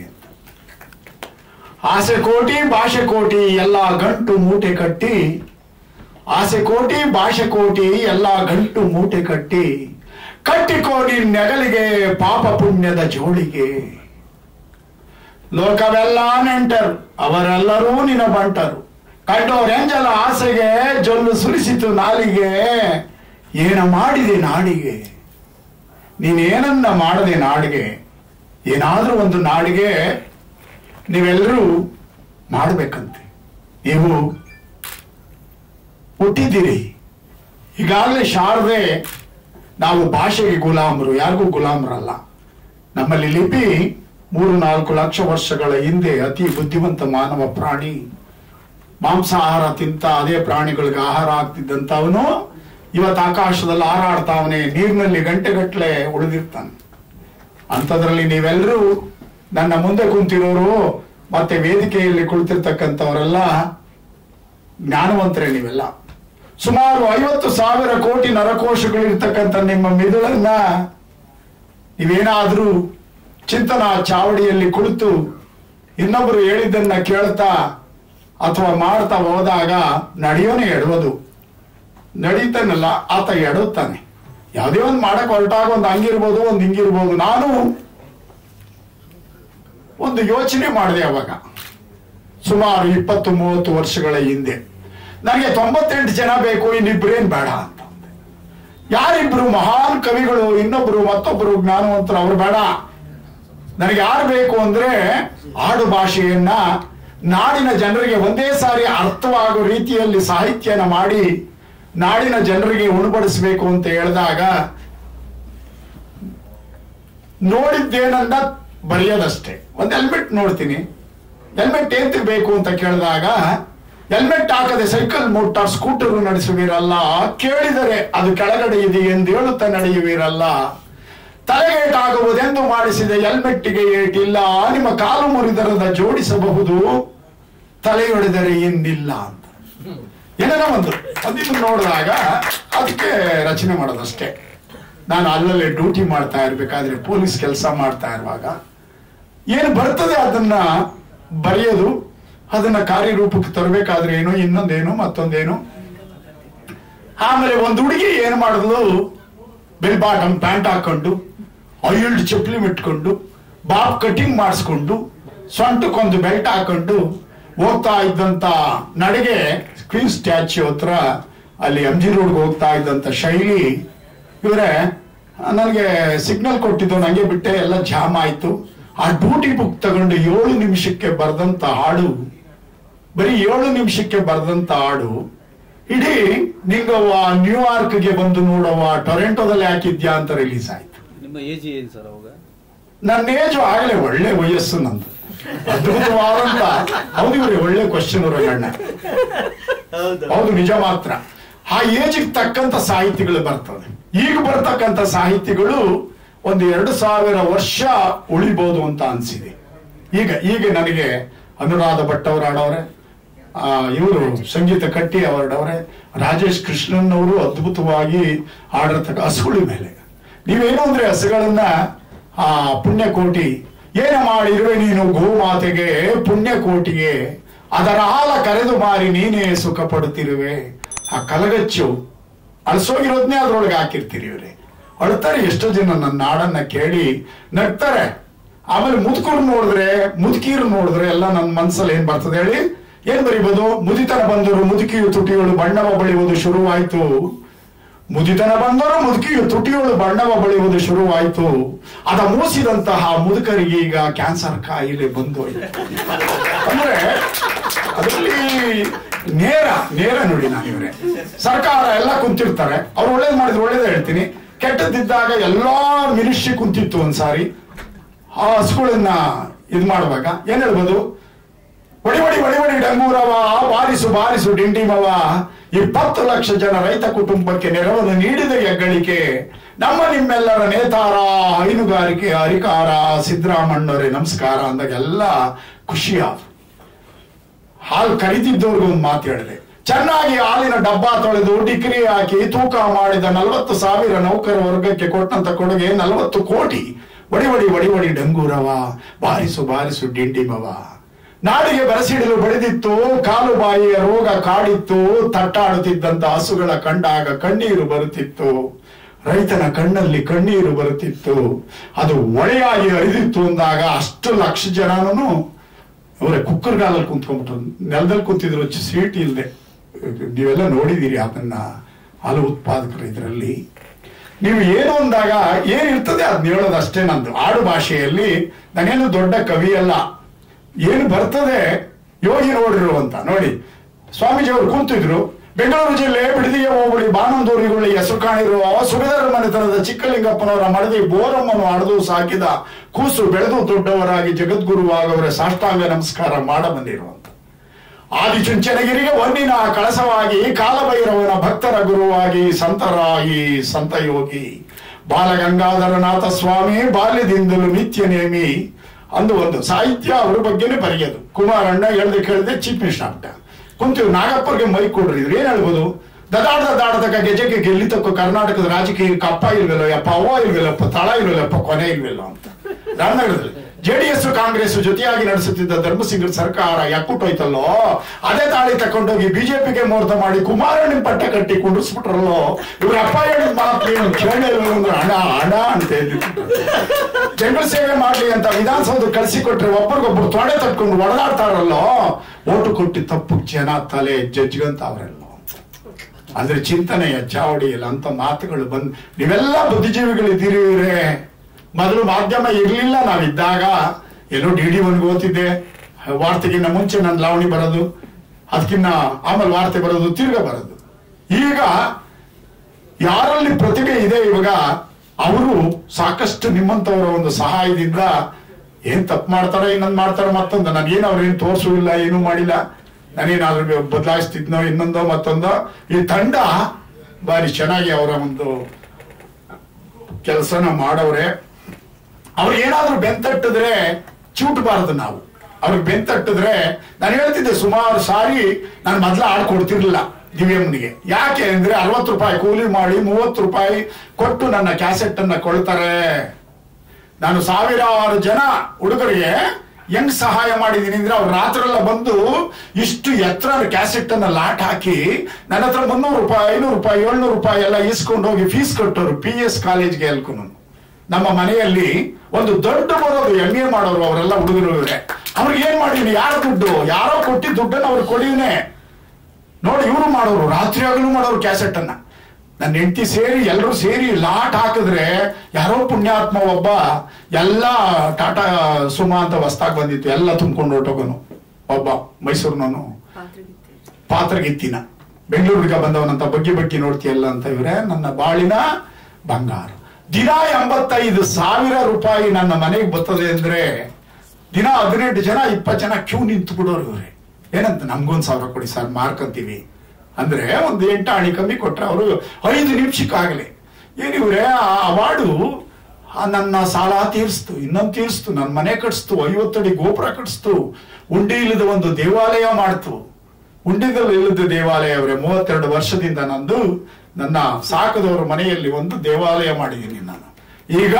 ಆಸೆ ಕೋಟಿ ಭಾಷೆ ಕೋಟಿ ಎಲ್ಲ ಗಂಟು ಮೂಟೆ ಕಟ್ಟಿ ಆಸೆ ಕೋಟಿ ಭಾಷೆ ಕೋಟಿ ಎಲ್ಲ ಗಂಟು ಮೂಟೆ ಕಟ್ಟಿ ಕಟ್ಟಿಕೋಡಿ ನೆಗಲಿಗೆ ಪಾಪ ಪುಣ್ಯದ ಜೋಳಿಗೆ ಲೋಕವೆಲ್ಲ ನೆಂಟರು ಅವರೆಲ್ಲರೂ ನಿನ್ನ ಬಂಟರು ಕಂಡೋರೆಂಜಲ ಆಸೆಗೆ ಜೊಲ್ಲು ಸುರಿಸಿತು ನಾಲಿಗೆ ಏನ ಮಾಡಿದೆ ನಾಡಿಗೆ ನೀನೇನನ್ನ ಮಾಡದೆ ನಾಡಿಗೆ ಏನಾದ್ರೂ ಒಂದು ನಾಡಿಗೆ ನೀವೆಲ್ಲರೂ ಮಾಡಬೇಕಂತೆ ನೀವು ಹುಟ್ಟಿದ್ದೀರಿ ಈಗಾಗಲೇ ಶಾರದೆ ನಾವು ಭಾಷೆಗೆ ಗುಲಾಮರು ಯಾರಿಗೂ ಗುಲಾಮರಲ್ಲ ನಮ್ಮಲ್ಲಿ ಲಿಪಿ ಮೂರು ನಾಲ್ಕು ಲಕ್ಷ ವರ್ಷಗಳ ಹಿಂದೆ ಅತಿ ಬುದ್ಧಿವಂತ ಮಾನವ ಪ್ರಾಣಿ ಮಾಂಸಾಹಾರ ತಿಂತ ಅದೇ ಪ್ರಾಣಿಗಳಿಗೆ ಆಹಾರ ಆಗ್ತಿದ್ದಂತವನು ಇವತ್ತು ಆಕಾಶದಲ್ಲಿ ಹಾರಾಡ್ತಾವನೆ ನೀರಿನಲ್ಲಿ ಗಂಟೆಗಟ್ಟಲೆ ಉಳಿದಿರ್ತಾನೆ ಅಂಥದ್ರಲ್ಲಿ ನೀವೆಲ್ಲರೂ ನನ್ನ ಮುಂದೆ ಕುಂತಿರೋರು ಮತ್ತೆ ವೇದಿಕೆಯಲ್ಲಿ ಕುಳಿತಿರ್ತಕ್ಕಂಥವರೆಲ್ಲ ಜ್ಞಾನವಂತರೇ ನೀವೆಲ್ಲ ಸುಮಾರು ಐವತ್ತು ಸಾವಿರ ಕೋಟಿ ನರಕೋಶಗಳಿರ್ತಕ್ಕಂಥ ನಿಮ್ಮ ಮಿದುಳನ್ನ ನೀವೇನಾದ್ರೂ ಚಿಂತನಾ ಚಾವಡಿಯಲ್ಲಿ ಕುಳಿತು ಇನ್ನೊಬ್ಬರು ಹೇಳಿದ್ದನ್ನ ಕೇಳ್ತಾ ಅಥವಾ ಮಾಡ್ತಾ ಹೋದಾಗ ನಡೆಯೋನೆ ಎಡವದು ನಡೀತಾನಲ್ಲ ಆತ ಎಡುತ್ತಾನೆ ಯಾವುದೇ ಒಂದು ಮಾಡಕ್ ಹೊರಟಾಗ ಒಂದು ಹಂಗಿರ್ಬೋದು ಒಂದು ಹಿಂಗಿರ್ಬೋದು ನಾನು ಒಂದು ಯೋಚನೆ ಮಾಡಿದೆ ಅವಾಗ ಸುಮಾರು ಇಪ್ಪತ್ತು ಮೂವತ್ತು ವರ್ಷಗಳ ಹಿಂದೆ ನನಗೆ ತೊಂಬತ್ತೆಂಟು ಜನ ಬೇಕು ಇನ್ನಿಬ್ರೇನ್ ಬೇಡ ಅಂತ ಅಂದೆ. ಯಾರಿಬ್ರು ಮಹಾನ್ ಕವಿಗಳು ಇನ್ನೊಬ್ರು ಮತ್ತೊಬ್ರು ಜ್ಞಾನವಂತರು ಅವ್ರು ಬೇಡ ನನಗೆ ಯಾರು ಬೇಕು ಅಂದ್ರೆ ಆಡು ಭಾಷೆಯನ್ನ ನಾಡಿನ ಜನರಿಗೆ ಒಂದೇ ಸಾರಿ ಅರ್ಥವಾಗೋ ರೀತಿಯಲ್ಲಿ ಸಾಹಿತ್ಯನ ಮಾಡಿ ನಾಡಿನ ಜನರಿಗೆ ಉಣಬಡಿಸ್ಬೇಕು ಅಂತ ಹೇಳಿದಾಗ ನೋಡಿದ್ದೇನನ್ನ ಬರೆಯೋದಷ್ಟೇ ಒಂದು ಹೆಲ್ಮೆಟ್ ನೋಡ್ತೀನಿ ಹೆಲ್ಮೆಟ್ ಏಂತ ಬೇಕು ಅಂತ ಕೇಳಿದಾಗ ಹೆಲ್ಮೆಟ್ ಹಾಕದೆ ಸೈಕಲ್ ಮೋಟಾರ್ ಸ್ಕೂಟರ್ ನಡೆಸುವಿರಲ್ಲ ಕೇಳಿದರೆ ಅದು ಕೆಳಗಡೆ ಇದೆ ಎಂದು ಹೇಳುತ್ತಾ ನಡೆಯುವಿರಲ್ಲ ತಲೆಗೇಟಾಗುವುದೆಂದು ಮಾಡಿಸಿದ ಹೆಲ್ಮೆಟ್ಟಿಗೆ ಏಟಿಲ್ಲ ನಿಮ್ಮ ಕಾಲು ಮುರಿದರದ ಜೋಡಿಸಬಹುದು ತಲೆಯೊಡೆದರೆ ಇನ್ನಿಲ್ಲ ಅಂತ ಏನೇನೋ ಒಂದು ಅದನ್ನು ನೋಡಿದಾಗ ಅದಕ್ಕೆ ರಚನೆ ಮಾಡೋದಷ್ಟೇ ನಾನು ಅಲ್ಲಲ್ಲೇ ಡ್ಯೂಟಿ ಮಾಡ್ತಾ ಇರ್ಬೇಕಾದ್ರೆ ಪೊಲೀಸ್ ಕೆಲಸ ಮಾಡ್ತಾ ಇರುವಾಗ ಏನು ಬರ್ತದೆ ಅದನ್ನ ಬರೆಯೋದು ಅದನ್ನ ಕಾರ್ಯರೂಪಕ್ಕೆ ತರಬೇಕಾದ್ರೆ ಏನು ಇನ್ನೊಂದೇನು ಮತ್ತೊಂದೇನು ಆಮೇಲೆ ಒಂದು ಹುಡುಗಿ ಏನ್ ಮಾಡಿದ್ಲು ಬೆಲ್ ಬಾಟಮ್ ಪ್ಯಾಂಟ್ ಹಾಕೊಂಡು ಆಯಿಲ್ಡ್ ಚಪ್ಪಲಿ ಇಟ್ಕೊಂಡು ಬಾಬ್ ಕಟಿಂಗ್ ಮಾಡಿಸ್ಕೊಂಡು ಸೊಂಟಕ್ಕೊಂದು ಬೆಲ್ಟ್ ಹಾಕೊಂಡು ಹೋಗ್ತಾ ಇದ್ದಂತ ನಡೆಗೆ ಕ್ವೀನ್ ಸ್ಟ್ಯಾಚ್ಯೂ ಹತ್ರ ಅಲ್ಲಿ ಎಂ ಜಿ ರೋಡ್ಗೆ ಹೋಗ್ತಾ ಇದ್ದಂತ ಶೈಲಿ ಇವರೇ ನನಗೆ ಸಿಗ್ನಲ್ ಕೊಟ್ಟಿದ್ದು ನಂಗೆ ಬಿಟ್ಟೆ ಎಲ್ಲ ಜಾಮ್ ಆಯ್ತು ಆ ಡ್ಯೂಟಿ ಬುಕ್ ತಗೊಂಡು ಏಳು ನಿಮಿಷಕ್ಕೆ ಬರೆದಂತ ಹಾಡು ಬರೀ ಏಳು ನಿಮಿಷಕ್ಕೆ ಬರೆದಂತ ಹಾಡು ಇಡೀ ನಿಂಗವ್ವ ನ್ಯೂಯಾರ್ಕ್ಗೆ ಬಂದು ನೋಡವ್ವ ಟೊರೆಂಟೋದಲ್ಲಿ ಹಾಕಿದ್ಯಾ ಅಂತ ರಿಲೀಸ್ ಆಯ್ತು ನಿಮ್ಮ ಏಜ್ ಏನು ಸರ್ ಅವಾಗ ನನ್ನ ಏಜು ಆಗಲೇ ಒಳ್ಳೆ ವಯಸ್ಸು ನಂದು ಅದ್ಭುತವಾದಂತ ಹೌದು ಇವ್ರಿ ಒಳ್ಳೆ ಕ್ವಶನ್ ರಂಗಣ್ಣ ಹೌದು ನಿಜ ಮಾತ್ರ ಆ ಏಜಿಗೆ ತಕ್ಕಂತ ಸಾಹಿತಿಗಳು ಬರ್ತದೆ ಈಗ ಬರ್ತಕ್ಕಂತ ಸಾಹಿತಿಗಳು ಒಂದು ಎರಡು ಸಾವಿರ ವರ್ಷ ಉಳಿಬಹುದು ಅಂತ ಅನ್ಸಿದೆ ಈಗ ಈಗ ನನಗೆ ಅನುರಾಧ ಭಟ್ ಅವರು ಆಡವ್ರೆ ಇವರು ಸಂಗೀತ ಕಟ್ಟಿ ಅವರಡವ್ರೆ ರಾಜೇಶ್ ಕೃಷ್ಣನ್ ಅವರು ಅದ್ಭುತವಾಗಿ ಆಡಿರ್ತಕ್ಕ ಹಸುಳಿ ಮೇಲೆ ನೀವೇನು ಅಂದ್ರೆ ಹಸುಗಳನ್ನ ಆ ಪುಣ್ಯಕೋಟಿ ಏನ ಮಾಡಿರುವೆ ನೀನು ಗೋಮಾತೆಗೆ ಪುಣ್ಯಕೋಟಿಗೆ ಅದರ ಹಾಲ ಕರೆದು ಮಾರಿ ನೀನೇ ಸುಖ ಪಡುತ್ತಿರುವೆ ಆ ಕಲಗಚ್ಚು ಅಳಸೋಗಿರೋದ್ನೇ ಅದ್ರೊಳಗೆ ಹಾಕಿರ್ತೀರಿ ಇವ್ರೆ ಅಳ್ತಾರೆ ಎಷ್ಟೋ ಜನ ನನ್ನ ನಾಡನ್ನ ಕೇಳಿ ನಗ್ತಾರೆ ಆಮೇಲೆ ಮುದುಕರು ನೋಡಿದ್ರೆ ಮುದುಕೀರು ನೋಡಿದ್ರೆ ಎಲ್ಲ ನನ್ನ ಮನ್ಸಲ್ಲಿ ಏನ್ ಬರ್ತದೆ ಹೇಳಿ ಏನ್ ಬರಿಬೋದು ಮುದಿತನ ಬಂದರು ಮುದುಕಿಯು ತುಟಿಗಳು ಬಣ್ಣವ ಬಳಿಯುವುದು ಶುರುವಾಯ್ತು ಮುದಿತನ ಬಂದರು ಮುದುಕಿಯು ತುಟಿಗಳು ಬಣ್ಣವ ಬಳಿಯುವುದು ಶುರುವಾಯ್ತು ಅದ ಮೂಸಿದಂತಹ ಮುದುಕರಿಗೆ ಈಗ ಕ್ಯಾನ್ಸರ್ ಕಾಯಿಲೆ ಬಂದು ಅಂದ್ರೆ ಅದರಲ್ಲಿ ನೇರ ನೇರ ನೋಡಿ ನಾನಿವ್ರೆ ಸರ್ಕಾರ ಎಲ್ಲ ಕುಂತಿರ್ತಾರೆ ಅವ್ರು ಒಳ್ಳೇದ್ ಮಾಡಿದ್ರೆ ಒಳ್ಳೇದೇ ಹೇಳ್ತೀನಿ ಕೆಟ್ಟದಿದ್ದಾಗ ಎಲ್ಲಾ ಮಿನಿಸ್ಟ್ರಿ ಕುಂತಿತ್ತು ಒಂದ್ಸಾರಿ ಆ ಹಸುಗಳನ್ನ ಇದ್ ಮಾಡುವಾಗ ಏನ್ ಹೇಳ್ಬೋದು ಒಡಿ ಒಡಿ ಒಡಿ ಒಡಿ ಡಂಗೂರವ ಬಾರಿಸು ಬಾರಿಸು ಡಿಂಡಿಮವ ಇಪ್ಪತ್ತು ಲಕ್ಷ ಜನ ರೈತ ಕುಟುಂಬಕ್ಕೆ ನೆರವನ್ನು ನೀಡಿದ ಹೆಗ್ಗಳಿಕೆ ನಮ್ಮ ನಿಮ್ಮೆಲ್ಲರ ನೇತಾರ ಹೈನುಗಾರಿಕೆ ಹರಿಕಾರ ಸಿದ್ದರಾಮಣ್ಣವರೇ ನಮಸ್ಕಾರ ಅಂದಾಗೆಲ್ಲ ಖುಷಿಯಾದ ಹಾಲು ಕರಿತಿದ್ದವ್ರಿಗೆ ಒಂದು ಮಾತು ಹೇಳಿದೆ ಚೆನ್ನಾಗಿ ಹಾಲಿನ ಡಬ್ಬ ತೊಳೆದು ಡಿಗ್ರಿ ಹಾಕಿ ತೂಕ ಮಾಡಿದ ನಲವತ್ತು ಸಾವಿರ ನೌಕರ ವರ್ಗಕ್ಕೆ ಕೊಟ್ಟಂತ ಕೊಡುಗೆ ನಲವತ್ತು ಕೋಟಿ ಒಡಿ ಒಡಿ ಒಡಿ ಒಡಿ ಡಂಗೂರವ ಬಾರಿಸು ಬಾರಿಸು ಡಿಂಡಿಮವ ನಾಡಿಗೆ ಬರಸಿಡಲು ಬಡಿದಿತ್ತು ಕಾಲು ಬಾಯಿಯ ರೋಗ ಕಾಡಿತ್ತು ತಟ್ಟಾಡುತ್ತಿದ್ದಂತ ಹಸುಗಳ ಕಂಡಾಗ ಕಣ್ಣೀರು ಬರುತ್ತಿತ್ತು ರೈತನ ಕಣ್ಣಲ್ಲಿ ಕಣ್ಣೀರು ಬರುತ್ತಿತ್ತು ಅದು ಒಳೆಯಾಗಿ ಹರಿದಿತ್ತು ಅಂದಾಗ ಅಷ್ಟು ಲಕ್ಷ ಜನನೂ ಅವರೇ ಕುಕ್ಕರ್ ಗಾಲಲ್ಲಿ ಕುಂತ್ಕೊಂಡ್ಬಿಟ್ರು ನೆಲದಲ್ಲಿ ಕುಂತಿದ್ರು ಸೀಟ್ ಇಲ್ಲದೆ ನೀವೆಲ್ಲ ನೋಡಿದೀರಿ ಅದನ್ನ ಹಾಲು ಉತ್ಪಾದಕರು ಇದರಲ್ಲಿ ನೀವು ಏನು ಅಂದಾಗ ಏನಿರ್ತದೆ ಅದನ್ನ ಹೇಳೋದು ಅಷ್ಟೇ ನಂದು ಆಡು ಭಾಷೆಯಲ್ಲಿ ನಾನೇನು ದೊಡ್ಡ ಕವಿ ಅಲ್ಲ ಏನು ಬರ್ತದೆ ಯೋಗಿ ನೋಡಿರು ಅಂತ ನೋಡಿ ಸ್ವಾಮೀಜಿ ಅವರು ಕುಂತಿದ್ರು ಬೆಂಗಳೂರು ಜಿಲ್ಲೆ ಬಿಡದಿಯ ಹೋಬಳಿ ಬಾನಂದೂರಿಗುಳ್ಳಿ ಹೆಸರು ಕಾಣಿರುವ ಸುಬೇದರ ಮನೆತನದ ಚಿಕ್ಕಲಿಂಗಪ್ಪನವರ ಮಡದಿ ಬೋರಮ್ಮನು ಆಡದು ಸಾಕಿದ ಕೂಸು ಬೆಳೆದು ದೊಡ್ಡವರಾಗಿ ಜಗದ್ಗುರುವಾಗವರ ಸಾಷ್ಟಾಂಗ ನಮಸ್ಕಾರ ಮಾಡ ಬಂದಿರುವಂತ ಆದಿಚುಂಚನಗಿರಿಗೆ ಒಂದಿನ ಕಳಸವಾಗಿ ಕಾಲಭೈರವನ ಭಕ್ತರ ಗುರುವಾಗಿ ಸಂತರಾಗಿ ಸಂತಯೋಗಿ ಬಾಲಗಂಗಾಧರನಾಥ ಸ್ವಾಮಿ ಬಾಲ್ಯದಿಂದಲೂ ನಿತ್ಯ ನೇಮಿ ಅಂದು ಒಂದು ಸಾಹಿತ್ಯ ಅವ್ರ ಬಗ್ಗೆನೇ ಬರೆಯೋದು ಕುಮಾರಣ್ಣ ಹೇಳ್ದೆ ಕೇಳ್ದೆ ಚೀಫ್ ಮಿನಿಸ್ಟರ್ ಆಗ್ತ ಕುಂತೀವಿ ನಾಗಪ್ಪರ್ಗೆ ಮೈ ಕೊಡ್ರಿ ಇದ್ರೆ ಏನ್ ಹೇಳ್ಬೋದು ದದಾಡ ದದಾಡದಾಗ ಗೆಜೆಗೆ ಗೆಲ್ಲಿತಕ್ಕ ಕರ್ನಾಟಕದ ರಾಜಕೀಯಕ್ಕೆ ಅಪ್ಪ ಇಲ್ವಲ್ಲೋ ಯಪ್ಪ ಅವ್ವ ಇಲ್ವಲ್ಲಪ್ಪ ತಳ ಇಲ್ವಲ್ಲಪ್ಪ ಕೊನೆ ಇಲ್ವಲ್ಲೋ ಅಂತ ರಾಮನಗರದಲ್ಲಿ ಜೆಡಿಎಸ್ ಕಾಂಗ್ರೆಸ್ ಜೊತೆಯಾಗಿ ನಡೆಸುತ್ತಿದ್ದ ಧರ್ಮಸಿಂಗ್ ಸರ್ಕಾರ ಯಾಕುಟ್ಟೋಯ್ತಲ್ಲೋ ಅದೇ ತಾಳಿ ತಕೊಂಡೋಗಿ ಬಿಜೆಪಿಗೆ ಮುಹೂರ್ತ ಮಾಡಿ ಕುಮಾರಣ್ಣ ಪಟ್ಟ ಕಟ್ಟಿ ಕುಂಡಿಸ್ಬಿಟ್ರಲ್ಲೋ ಇವ್ರ ಅಪ್ಪ ಹೇಳಿದ ಮಾತು ಏನು ಕೇಳೇ ಇಲ್ವಲ್ಲ ಅಂದ್ರೆ ಹಣ ಹಣ ಅಂತ ಹೇಳಿದ್ರು ಜನರ ಸೇವೆ ಮಾಡ್ಲಿ ಅಂತ ವಿಧಾನಸೌಧ ಕಳಿಸಿಕೊಟ್ರೆ ಒಬ್ಬರಿಗೊಬ್ರು ತೊಡೆ ತಟ್ಕೊಂಡು ಒಡೆದಾಡ್ತಾರಲ್ಲೋ ಓಟು ಕೊಟ್ಟಿ ತಪ್ಪು ಜನ ತಲೆ ಜಜ್ಗಂತ ಅವರೆಲ್ಲ ಅಂದ್ರೆ ಚಿಂತನೆಯ ಚಾವಡಿ ಇಲ್ಲ ಅಂತ ಮಾತುಗಳು ಬಂದ್ ನೀವೆಲ್ಲ ಬುದ್ಧಿಜೀವಿಗಳಿದ್ದೀರಿ ಇವ್ರೆ ಮೊದಲು ಮಾಧ್ಯಮ ಇರ್ಲಿಲ್ಲ ನಾವಿದ್ದಾಗ ಎಲ್ಲೋ ಡಿ ಡಿ ಒನ್ಗೆ ಓದ್ತಿದ್ದೆ ವಾರ್ತೆಗಿನ್ನ ಮುಂಚೆ ನನ್ನ ಲಾವಣಿ ಬರೋದು ಅದಕ್ಕಿನ್ನ ಆಮೇಲೆ ವಾರ್ತೆ ಬರೋದು ತಿರ್ಗ ಬರೋದು ಈಗ ಯಾರಲ್ಲಿ ಪ್ರತಿಭೆ ಇದೆ ಇವಾಗ ಅವರು ಸಾಕಷ್ಟು ನಿಮ್ಮಂತವರ ಒಂದು ಸಹಾಯದಿಂದ ಏನ್ ತಪ್ಪು ಮಾಡ್ತಾರೋ ಇನ್ನೊಂದು ಮಾಡ್ತಾರೋ ಮತ್ತೊಂದು ನನಗೇನು ಅವ್ರೇನು ತೋರಿಸುವಿಲ್ಲ ಏನೂ ಮಾಡಿಲ್ಲ ನಾನೇನಾದ್ರೂ ಬದಲಾಯಿಸ್ತಿದ್ನೋ ಇನ್ನೊಂದೋ ಮತ್ತೊಂದೋ ಈ ತಂಡ ಬಾರಿ ಚೆನ್ನಾಗಿ ಅವರ ಒಂದು ಕೆಲಸನ ಮಾಡವ್ರೆ ಅವ್ರು ಏನಾದ್ರೂ ಬೆಂತಟ್ಟಿದ್ರೆ ಚೂಟಬಾರದು ನಾವು ಅವ್ರಿಗೆ ಬೆಂತಟ್ಟಿದ್ರೆ ನಾನು ಹೇಳ್ತಿದ್ದೆ ಸುಮಾರು ಸಾರಿ ನಾನು ಮೊದ್ಲ ಆಡ್ಕೊಡ್ತಿರ್ಲಿಲ್ಲ ದಿವ್ಯಮ್ಮನಿಗೆ ಯಾಕೆ ಅಂದ್ರೆ ಅರವತ್ತು ರೂಪಾಯಿ ಕೂಲಿ ಮಾಡಿ ಮೂವತ್ತು ರೂಪಾಯಿ ಕೊಟ್ಟು ನನ್ನ ಕ್ಯಾಸೆಟ್ ಅನ್ನ ಕೊಳ್ತಾರೆ ನಾನು ಸಾವಿರಾರು ಜನ ಹುಡುಗರಿಗೆ ಹೆಂಗ್ ಸಹಾಯ ಮಾಡಿದೀನಿ ಅಂದ್ರೆ ಅವ್ರು ರಾತ್ರೆಲ್ಲ ಬಂದು ಇಷ್ಟು ಎತ್ತರ ಕ್ಯಾಸೆಟ್ ಅನ್ನ ಲಾಟ್ ಹಾಕಿ ನನ್ನ ಹತ್ರ ಮುನ್ನೂರು ರೂಪಾಯಿ ಐನೂರು ರೂಪಾಯಿ ಏಳ್ನೂರು ರೂಪಾಯಿ ಎಲ್ಲ ಇಸ್ಕೊಂಡು ಹೋಗಿ ಫೀಸ್ ಕಟ್ಟೋರು ಪಿ ಎಸ್ ಕಾಲೇಜ್ಗೆ ಎಲ್ಕು ನಮ್ಮ ಮನೆಯಲ್ಲಿ ಒಂದು ದೊಡ್ಡ ಬರೋದು ಎಂ ಎ ಮಾಡೋರು ಅವರೆಲ್ಲ ಹುಡುಗರು ಇವ್ರೆ ಅವ್ರಿಗೆ ಏನ್ ಮಾಡಿದೀನಿ ಯಾರ ದುಡ್ಡು ಯಾರೋ ಕೊಟ್ಟಿದ್ದ ದುಡ್ಡನ್ನ ಅವ್ರು ಕೊಡಿವ್ನೆ ನೋಡಿ ಇವರು ಮಾಡೋರು ರಾತ್ರಿ ಆಗಲೂ ಮಾಡೋರು ಕ್ಯಾಸೆಟ್ ಅನ್ನ ನನ್ನ ಹೆಂಡತಿ ಸೇರಿ ಎಲ್ಲರೂ ಸೇರಿ ಲಾಟ್ ಹಾಕಿದ್ರೆ ಯಾರೋ ಪುಣ್ಯಾತ್ಮ ಒಬ್ಬ ಎಲ್ಲ ಟಾಟಾ ಸುಮಾ ಅಂತ ಹೊಸ್ದಾಗ್ ಬಂದಿತ್ತು ಎಲ್ಲ ತುಂಬ್ಕೊಂಡು ಹೊರಟೋಗನು ಒಬ್ಬ ಮೈಸೂರಿನವನು ಪಾತ್ರಗಿತ್ತಿನ ಬೆಂಗಳೂರಿಗೆ ಬಂದವನಂತ ಬಗ್ಗಿ ಬಗ್ಗಿ ನೋಡ್ತೀಯಲ್ಲ ಅಂತ ಇವ್ರೆ ನನ್ನ ಬಾಳಿನ ಬಂಗಾರ ದಿನ ಎಂಬತ್ತೈದು ಸಾವಿರ ರೂಪಾಯಿ ನನ್ನ ಮನೆಗೆ ಬರ್ತದೆ ಅಂದ್ರೆ ದಿನ ಹದಿನೆಂಟು ಜನ ಇಪ್ಪತ್ತು ಜನ ಕ್ಯೂ ನಿಂತು ಬಿಡೋರು ಇವ್ರೆ ಏನಂತ ನಮ್ಗೊಂದ್ ಸಾವಿರ ಕೊಡಿ ಸರ್ ಮಾರ್ಕಂತೀವಿ ಅಂದ್ರೆ ಒಂದು ಎಂಟು ಆಣಿ ಕಮ್ಮಿ ಕೊಟ್ರೆ ಅವರು ಐದು ನಿಮಿಷಕ್ಕಾಗಲಿ ಏನಿವ್ರೆ ಆ ಅವಾರ್ಡು ಆ ನನ್ನ ಸಾಲ ತೀರಿಸ್ತು ಇನ್ನೊಂದು ತೀರಿಸ್ತು ನನ್ನ ಮನೆ ಕಟ್ಸ್ತು ಐವತ್ತಡಿ ಗೋಪುರ ಕಟ್ಸ್ತು ಉಂಡಿ ಇಲ್ಲದ ಒಂದು ದೇವಾಲಯ ಮಾಡ್ತು ಉಂಡಿದಲ್ಲಿ ಇಲ್ಲದ ದೇವಾಲಯ ಅವರೇ ಮೂವತ್ತೆರಡು ವರ್ಷದಿಂದ ನಂದು ನನ್ನ ಸಾಕದವರ ಮನೆಯಲ್ಲಿ ಒಂದು ದೇವಾಲಯ ಮಾಡಿದ್ದೀನಿ ನಾನು ಈಗ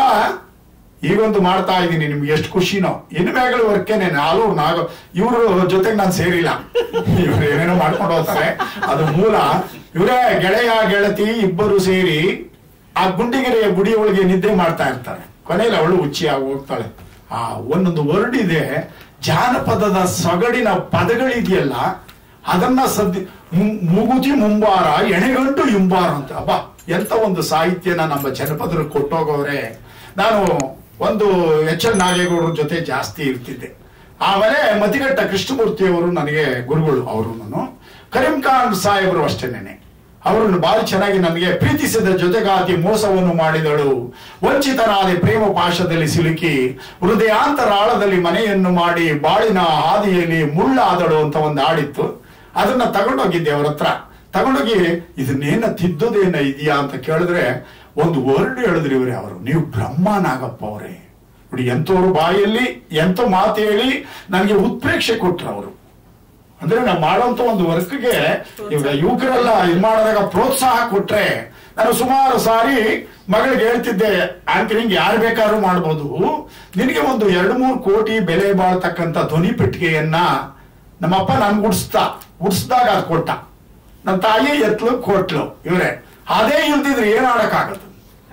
ಈಗೊಂದು ಮಾಡ್ತಾ ಇದ್ದೀನಿ ನಿಮ್ಗೆ ಎಷ್ಟು ಖುಷಿನೋ ಇನ್ನು ಮೇಗಳ ವರ್ಕೇನೆ ನಾಲ್ವರು ನಾಗ ಇವ್ರ ಜೊತೆಗೆ ನಾನು ಸೇರಿಲ್ಲ ಇವ್ರು ಏನೇನೋ ಮಾಡ್ಕೊಂಡು ಹೋಗ್ತಾರೆ ಅದು ಮೂಲ ಇವರೇ ಗೆಳೆಯ ಗೆಳತಿ ಇಬ್ಬರು ಸೇರಿ ಆ ಗುಂಡಿಗೆರೆಯ ಗುಡಿ ಒಳಗೆ ನಿದ್ದೆ ಮಾಡ್ತಾ ಇರ್ತಾರೆ ಕೊನೆಯಲ್ಲಿ ಅವಳು ಹುಚ್ಚಿಯಾಗಿ ಹೋಗ್ತಾಳೆ ಆ ಒಂದೊಂದು ವರ್ಡ್ ಇದೆ ಜಾನಪದದ ಸೊಗಡಿನ ಪದಗಳಿದೆಯಲ್ಲ ಅದನ್ನ ಸದ್ಯ ಮು- ಮುಗುತಿ ಮುಂಬಾರ ಎಣೆಗಂಟು ಇಂಬಾರ ಅಂತ ಅಬ್ಬಾ ಎಂತ ಒಂದು ಸಾಹಿತ್ಯನ ನಮ್ಮ ಜನಪದರು ಕೊಟ್ಟೋಗವ್ರೆ ನಾನು ಒಂದು ಎಚ್ ಎಲ್ ನಾಗೇಗೌಡರ ಜೊತೆ ಜಾಸ್ತಿ ಇರ್ತಿದ್ದೆ ಆಮೇಲೆ ಮತಿಘಟ್ಟ ಕೃಷ್ಣಮೂರ್ತಿ ಅವರು ನನಗೆ ಗುರುಗಳು ಅವರು ನಾನು ಕರೀಂ ಖಾನ್ ಸಾಹೇಬರು ಅಷ್ಟೇನೆ ಅವರನ್ನು ಬಾರಿ ಚೆನ್ನಾಗಿ ನನಗೆ ಪ್ರೀತಿಸಿದ ಜೊತೆಗಾತಿ ಮೋಸವನ್ನು ಮಾಡಿದಳು ವಂಚಿತನಾದ ಪ್ರೇಮ ಪಾಶದಲ್ಲಿ ಸಿಲುಕಿ ಹೃದಯಾಂತರಾಳದಲ್ಲಿ ಮನೆಯನ್ನು ಮಾಡಿ ಬಾಳಿನ ಹಾದಿಯಲ್ಲಿ ಮುಳ್ಳಾದಳು ಅಂತ ಒಂದು ಹಾಡಿತ್ತು ಅದನ್ನ ತಗೊಂಡೋಗಿದ್ದೆ ಅವ್ರ ಹತ್ರ ತಗೊಂಡೋಗಿ ಇದನ್ನೇನ ತಿದ್ದೋದೇನ ಇದೆಯಾ ಅಂತ ಕೇಳಿದ್ರೆ ಒಂದು ವರ್ಡ್ ಹೇಳಿದ್ರಿ ಇವ್ರೆ ಅವರು ನೀವು ಬ್ರಹ್ಮ ನಾಗಪ್ಪ ಅವರೇ ನೋಡಿ ಎಂತವ್ರ ಬಾಯಲ್ಲಿ ಎಂತ ಮಾತು ಹೇಳಿ ನನಗೆ ಉತ್ಪ್ರೇಕ್ಷೆ ಕೊಟ್ರು ಅವರು ಅಂದ್ರೆ ನಾವು ಮಾಡೋಂತ ಒಂದು ವರ್ಕ್ಗೆ ಇವಾಗ ಯುವಕರೆಲ್ಲ ಇದು ಮಾಡಿದಾಗ ಪ್ರೋತ್ಸಾಹ ಕೊಟ್ರೆ ನಾನು ಸುಮಾರು ಸಾರಿ ಮಗಳಿಗೆ ಹೇಳ್ತಿದ್ದೆ ಆಂಕರಿಂಗ್ ಯಾರು ಬೇಕಾದ್ರೂ ಮಾಡ್ಬೋದು ನಿನಗೆ ಒಂದು ಎರಡು ಮೂರು ಕೋಟಿ ಬೆಲೆ ಬಾಳ್ತಕ್ಕಂತ ಧ್ವನಿ ಪೆಟ್ಟಿಗೆಯನ್ನ ನಮ್ಮಪ್ಪ ನನ್ಗೆ ಉಡ್ಸ್ದ ಉಡ್ಸ್ದಾಗ ಅದು ಕೊಟ್ಟ ನನ್ನ ತಾಯಿ ಎತ್ಲು ಕೊಟ್ಲು ಇವ್ರೆ ಅದೇ ಇಲ್ದಿದ್ರೆ ಏನ್ ಆಡಕ್ಕಾಗದು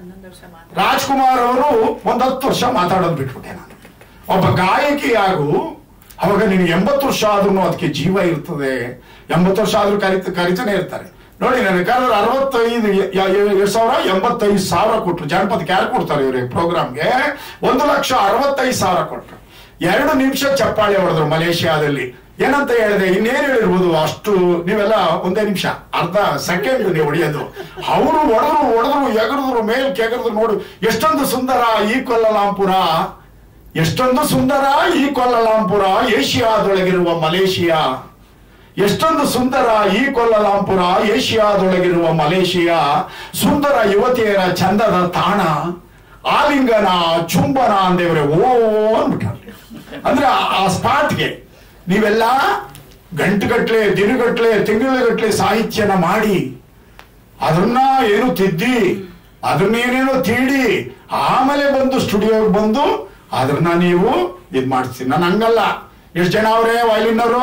ರಾಜ್ಕುಮಾರ್ ಅವರು ಒಂದ್ ಹತ್ತು ವರ್ಷ ಮಾತಾಡೋದು ಬಿಟ್ಬಿಟ್ಟೆ ನಾನು ಒಬ್ಬ ಗಾಯಕಿಯಾಗು ಅವಾಗ ನಿನ್ಗೆ ಎಂಬತ್ತು ವರ್ಷ ಆದ್ರೂ ಅದಕ್ಕೆ ಜೀವ ಇರ್ತದೆ ಎಂಬತ್ತು ವರ್ಷ ಆದ್ರೂ ಕರಿತ ಕರಿತಾನೆ ಇರ್ತಾರೆ ನೋಡಿ ನನಗೆ ಕರೆದ್ರೆ ಅರವತ್ತೈದು ಯ- ಯ- ಎರಡ್ ಸಾವಿರ ಎಂಬತ್ತೈದು ಸಾವಿರ ಕೊಟ್ರು ಜಾನಪದಕ್ಕೆ ಯಾರು ಕೊಡ್ತಾರೆ ಇವ್ರಿಗೆ ಪ್ರೋಗ್ರಾಮ್ಗೆ ಒಂದು ಲಕ್ಷ ಅರವತ್ತೈದು ಸಾವಿರ ಕೊಟ್ರು ಎರಡು ನಿಮಿಷ ಚಪ್ಪಾಳೆ ಹೊಡೆದ್ರು ಮಲೇಷ್ಯಾದಲ್ಲಿ ಏನಂತ ಹೇಳಿದೆ ಇನ್ನೇನು ಹೇಳಿರ್ಬೋದು ಅಷ್ಟು ನೀವೆಲ್ಲ ಒಂದೇ ನಿಮಿಷ ಅರ್ಧ ಸೆಕೆಂಡ್ ನೀವು ಹೊಡೆಯೋದು ಅವರು ಹೊಡೆದ್ರು ಹೊಡೆದ್ರು ಎಗರಿದ್ರು ಮೇಲ್ ಕೆಗರಿದ್ರು ನೋಡು ಎಷ್ಟೊಂದು ಸುಂದರ ಈ ಕೊಲ್ಲಲಾಂಪುರ ಎಷ್ಟೊಂದು ಸುಂದರ ಈ ಕೊಲ್ಲಲಾಂಪುರ ಏಷ್ಯಾದೊಳಗಿರುವ ಮಲೇಷಿಯಾ ಎಷ್ಟೊಂದು ಸುಂದರ ಈ ಕೊಲ್ಲಲಾಂಪುರ ಏಷ್ಯಾದೊಳಗಿರುವ ಮಲೇಷಿಯಾ ಸುಂದರ ಯುವತಿಯರ ಚಂದದ ತಾಣ ಆಲಿಂಗನ ಚುಂಬನ ಅಂದೇವ್ರೆ ಓ ಅಂದ್ಬಿಟ್ರು ಅಂದ್ರೆ ಆ- ಆ ಸ್ಪಾಟ್ಗೆ ನೀವೆಲ್ಲ ಗಂಟುಗಟ್ಲೆ ದಿನಗಟ್ಲೆ ತಿಂಗಳುಗಟ್ಲೆ ಸಾಹಿತ್ಯನ ಮಾಡಿ ಅದನ್ನ ಏನು ತಿದ್ದಿ ಅದನ್ನೇನೇನೋ ತೀಡಿ ಆಮೇಲೆ ಬಂದು ಸ್ಟುಡಿಯೋಗೆ ಬಂದು ಅದನ್ನ ನೀವು ಇದ್ ಮಾಡ್ತೀರಿ ನಾನು ಹಂಗಲ್ಲ ಎಷ್ಟು ಜನ ಅವರೇ ವಯಲಿನವರು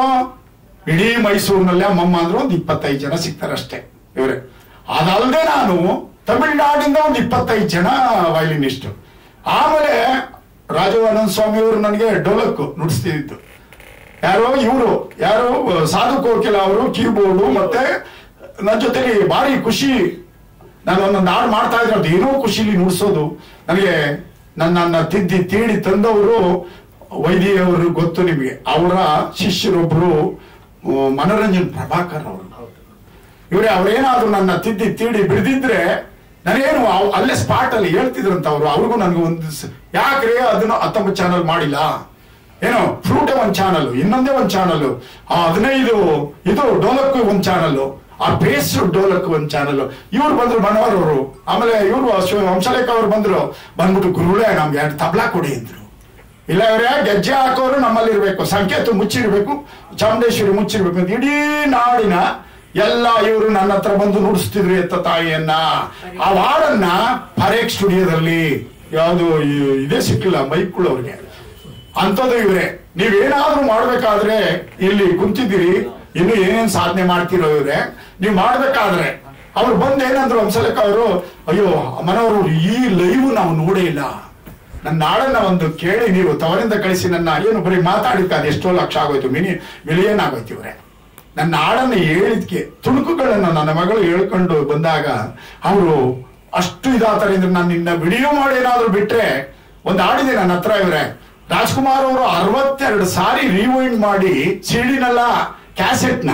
ಇಡೀ ಮೈಸೂರಿನಲ್ಲೇ ಅಮ್ಮಮ್ಮ ಅಂದ್ರೆ ಒಂದು ಇಪ್ಪತ್ತೈದು ಜನ ಸಿಗ್ತಾರೆ ಅಷ್ಟೇ ಇವರೇ ಅದಲ್ಲದೆ ನಾನು ತಮಿಳ್ನಾಡಿಂದ ಒಂದು ಇಪ್ಪತ್ತೈದು ಜನ ವಯಲಿನಿಸ್ಟ್ ಆಮೇಲೆ ರಾಜವಾನಂದ ಸ್ವಾಮಿ ಅವರು ನನಗೆ ಡೋಲಕ್ ನುಡಿಸ್ತಿದ್ದು ಯಾರೋ ಇವರು ಯಾರು ಸಾಧು ಕೋಕಿಲ ಅವರು ಕೀಬೋರ್ಡು ಮತ್ತೆ ನನ್ನ ಜೊತೆಲಿ ಭಾರಿ ಖುಷಿ ನಾನು ಒಂದೊಂದು ಹಾಡು ಮಾಡ್ತಾ ಇದ್ರೆ ಅದು ಏನೋ ಖುಷಿಲಿ ನುಡಿಸೋದು ನನಗೆ ನನ್ನನ್ನ ತಿದ್ದಿ ತೀಡಿ ತಂದವರು ವೈದ್ಯ ಅವರು ಗೊತ್ತು ನಿಮಗೆ ಅವರ ಶಿಷ್ಯರೊಬ್ರು ಆ, ಮನೋರಂಜನ್ ಪ್ರಭಾಕರ್ ಅವರು ಇವರೇ ಅವ್ರೇನಾದ್ರು ನನ್ನ ತಿದ್ದಿ ತೀಡಿ ಬಿಡ್ದಿದ್ರೆ ನಾನೇನು ಅವ್- ಅಲ್ಲೇ ಸ್ಪಾಟ್ ಅಲ್ಲಿ ಹೇಳ್ತಿದ್ರಂತ ಅವರು ಅವ್ರಿಗೂ ನನಗೆ ಒಂದು ಸ- ಯಾಕ್ರೆ ಅದನ್ನ ಹತ್ತೊಂಬತ್ತು ಚಾನಲ್ ಮಾಡಿಲ್ಲ ಏನೋ ಫ್ರೂಟೇ ಒಂದ್ ಚಾನಲ್ ಇನ್ನೊಂದೇ ಒಂದ್ ಚಾನಲ್ ಆ ಹದಿನೈದು ಇದು ಡೋಲಕ್ ಒಂದ್ ಚಾನಲ್ ಆ ಬೇಸ್ ಡೋಲಕ್ ಒಂದ್ ಚಾನಲ್ ಇವ್ರು ಬಂದ್ರು ಮನೋಹರ್ ಅವರು ಆಮೇಲೆ ಇವ್ರು ಅಶ್ವ- ವಂಶಲೇಖ ಅವ್ರು ಬಂದ್ರು ಬಂದ್ಬಿಟ್ಟು ಗುರುಗಳೇ ನಮ್ಗೆ ಎರಡು ತಬ್ಲಾ ಕೊಡಿ ಅಂದ್ರು ಇಲ್ಲ ಇವರೇ ಗೆಜ್ಜೆ ಹಾಕೋರು ನಮ್ಮಲ್ಲಿ ಇರ್ಬೇಕು ಸಂಕೇತ ಮುಚ್ಚಿರ್ಬೇಕು ಚಾಮುಂಡೇಶ್ವರಿ ಮುಚ್ಚಿರ್ಬೇಕು ಅಂತ ಇಡೀ ನಾಡಿನ ಎಲ್ಲ ಇವರು ನನ್ನ ಹತ್ರ ಬಂದು ನುಡಿಸ್ತಿದ್ರು ಎತ್ತ ತಾಯಿಯನ್ನ ಆ ಹಾಡನ್ನ ಪರೇಕ್ ಸ್ಟುಡಿಯೋದಲ್ಲಿ ಯಾವುದು ಈ- ಇದೇ ಸಿಕ್ಕಿಲ್ಲ ಮೈಕ್ಗಳು ಅವ್ರಿಗೆ ಅಂಥದ್ದು ಇವ್ರೆ ನೀವೇನಾದ್ರೂ ಮಾಡ್ಬೇಕಾದ್ರೆ ಇಲ್ಲಿ ಕುಂತಿದ್ದೀರಿ ಇನ್ನು ಏನೇನ್ ಸಾಧನೆ ಮಾಡ್ತಿರೋ ಇವ್ರೆ ನೀವು ಮಾಡ್ಬೇಕಾದ್ರೆ ಅವ್ರು ಬಂದು ಏನಂದ್ರು ಒಂದ್ಸಲಕ್ಕೆ ಅವರು ಅಯ್ಯೋ ಮನೋರು ಈ ಲೈವ್ ನಾವು ನೋಡೇ ಇಲ್ಲ ನನ್ನ ನಾಡನ್ನ ಒಂದು ಕೇಳಿ ನೀವು ತವರಿಂದ ಕಳಿಸಿ ನನ್ನ ಏನು ಬರೀ ಮಾತಾಡಿದ್ಕೆ ಅದು ಎಷ್ಟೋ ಲಕ್ಷ ಆಗೋಯ್ತು ಮಿನಿ ಮಿಲಿಯನ್ ಆಗೋಯ್ತು ಇವ್ರೆ ನನ್ನ ನಾಡನ್ನ ಹೇಳಿದ್ಕೆ ತುಣುಕುಗಳನ್ನ ನನ್ನ ಮಗಳು ಹೇಳ್ಕೊಂಡು ಬಂದಾಗ ಅವರು ಅಷ್ಟು ಇದಾತರಿಂದ ನಾನು ನಿನ್ನ ವಿಡಿಯೋ ಮಾಡಿ ಏನಾದ್ರು ಬಿಟ್ರೆ ಒಂದು ಹಾಡಿದೆ ನನ್ನ ಹತ್ರ ಇವ್ರೆ ರಾಜ್ಕುಮಾರ್ ಅವರು ಅರವತ್ತೆರಡು ಸಾರಿ ರಿವೈಂಡ್ ಮಾಡಿ ಸಿಡಿನಲ್ಲ ಕ್ಯಾಸೆಟ್ನ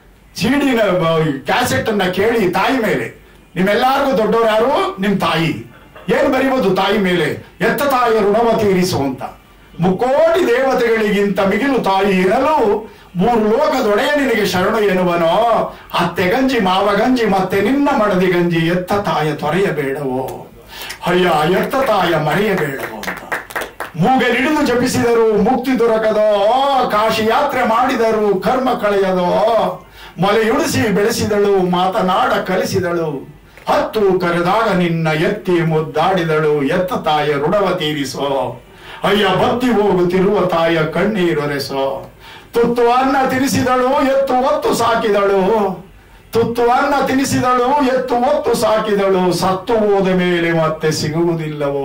ಸಿಡಿನ ಕ್ಯಾಸೆಟ್ ಅನ್ನ ಕೇಳಿ ತಾಯಿ ಮೇಲೆ ನಿಮ್ಮೆಲ್ಲಾರ್ಗು ದೊಡ್ಡವ್ರು ಯಾರು ನಿಮ್ ತಾಯಿ ಏನ್ ಬರಿಬೋದು ತಾಯಿ ಮೇಲೆ ಎತ್ತ ತಾಯಿಯ ಋಣವ ತೀರಿಸು ಅಂತ ಮುಕ್ಕೋಟಿ ದೇವತೆಗಳಿಗಿಂತ ಮಿಗಿಲು ತಾಯಿ ಇರಲು ಮೂರು ಲೋಕದೊಡೆಯ ನಿನಗೆ ಶರಣು ಎನ್ನುವನೋ ಅತ್ತೆ ಗಂಜಿ ಮಾವ ಗಂಜಿ ಮತ್ತೆ ನಿನ್ನ ಮಡದಿ ಗಂಜಿ ಎತ್ತ ತಾಯ ತೊರೆಯಬೇಡವೋ ಅಯ್ಯ ಎತ್ತ ತಾಯ ಮರೆಯಬೇಡವೋ ಅಂತ ಮೂಗಲಿಡಿದು ಜಪಿಸಿದರು ಮುಕ್ತಿ ದೊರಕದೋ ಕಾಶಿ ಯಾತ್ರೆ ಮಾಡಿದರು ಕರ್ಮ ಕಳೆಯದೋ ಮೊಲೆಯುಡಿಸಿ ಬೆಳೆಸಿದಳು ಮಾತನಾಡ ಕಲಿಸಿದಳು ಹತ್ತು ಕರೆದಾಗ ನಿನ್ನ ಎತ್ತಿ ಮುದ್ದಾಡಿದಳು ಎತ್ತ ತಾಯ ಋಣವ ತೀರಿಸೋ ಅಯ್ಯ ಬತ್ತಿ ಹೋಗುತ್ತಿರುವ ತಾಯ ಕಣ್ಣೀರೊರೆಸೋ ತುತ್ತು ಅನ್ನ ತಿನಿಸಿದಳು ಎತ್ತು ಒತ್ತು ಸಾಕಿದಳು ತುತ್ತು ಅನ್ನ ತಿನಿಸಿದಳು ಎತ್ತು ಒತ್ತು ಸಾಕಿದಳು ಸತ್ತು ಹೋದ ಮೇಲೆ ಮತ್ತೆ ಸಿಗುವುದಿಲ್ಲವೋ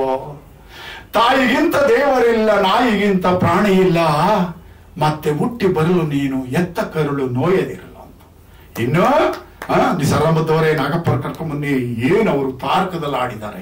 ತಾಯಿಗಿಂತ ದೇವರಿಲ್ಲ ನಾಯಿಗಿಂತ ಪ್ರಾಣಿ ಇಲ್ಲ ಮತ್ತೆ ಹುಟ್ಟಿ ಬರಲು ನೀನು ಎತ್ತ ಕರುಳು ನೋಯದಿರಲ್ಲ ಅಂತ ಇನ್ನು ಆ, ನಿಸರ್ಗಬದ್ಧವರೇ ನಾಗಪ್ಪರ ಕರ್ಕೊಂಬನ್ನಿ ಏನು ಅವರು ತಾರಕದಲ್ಲಿ ಆಡಿದ್ದಾರೆ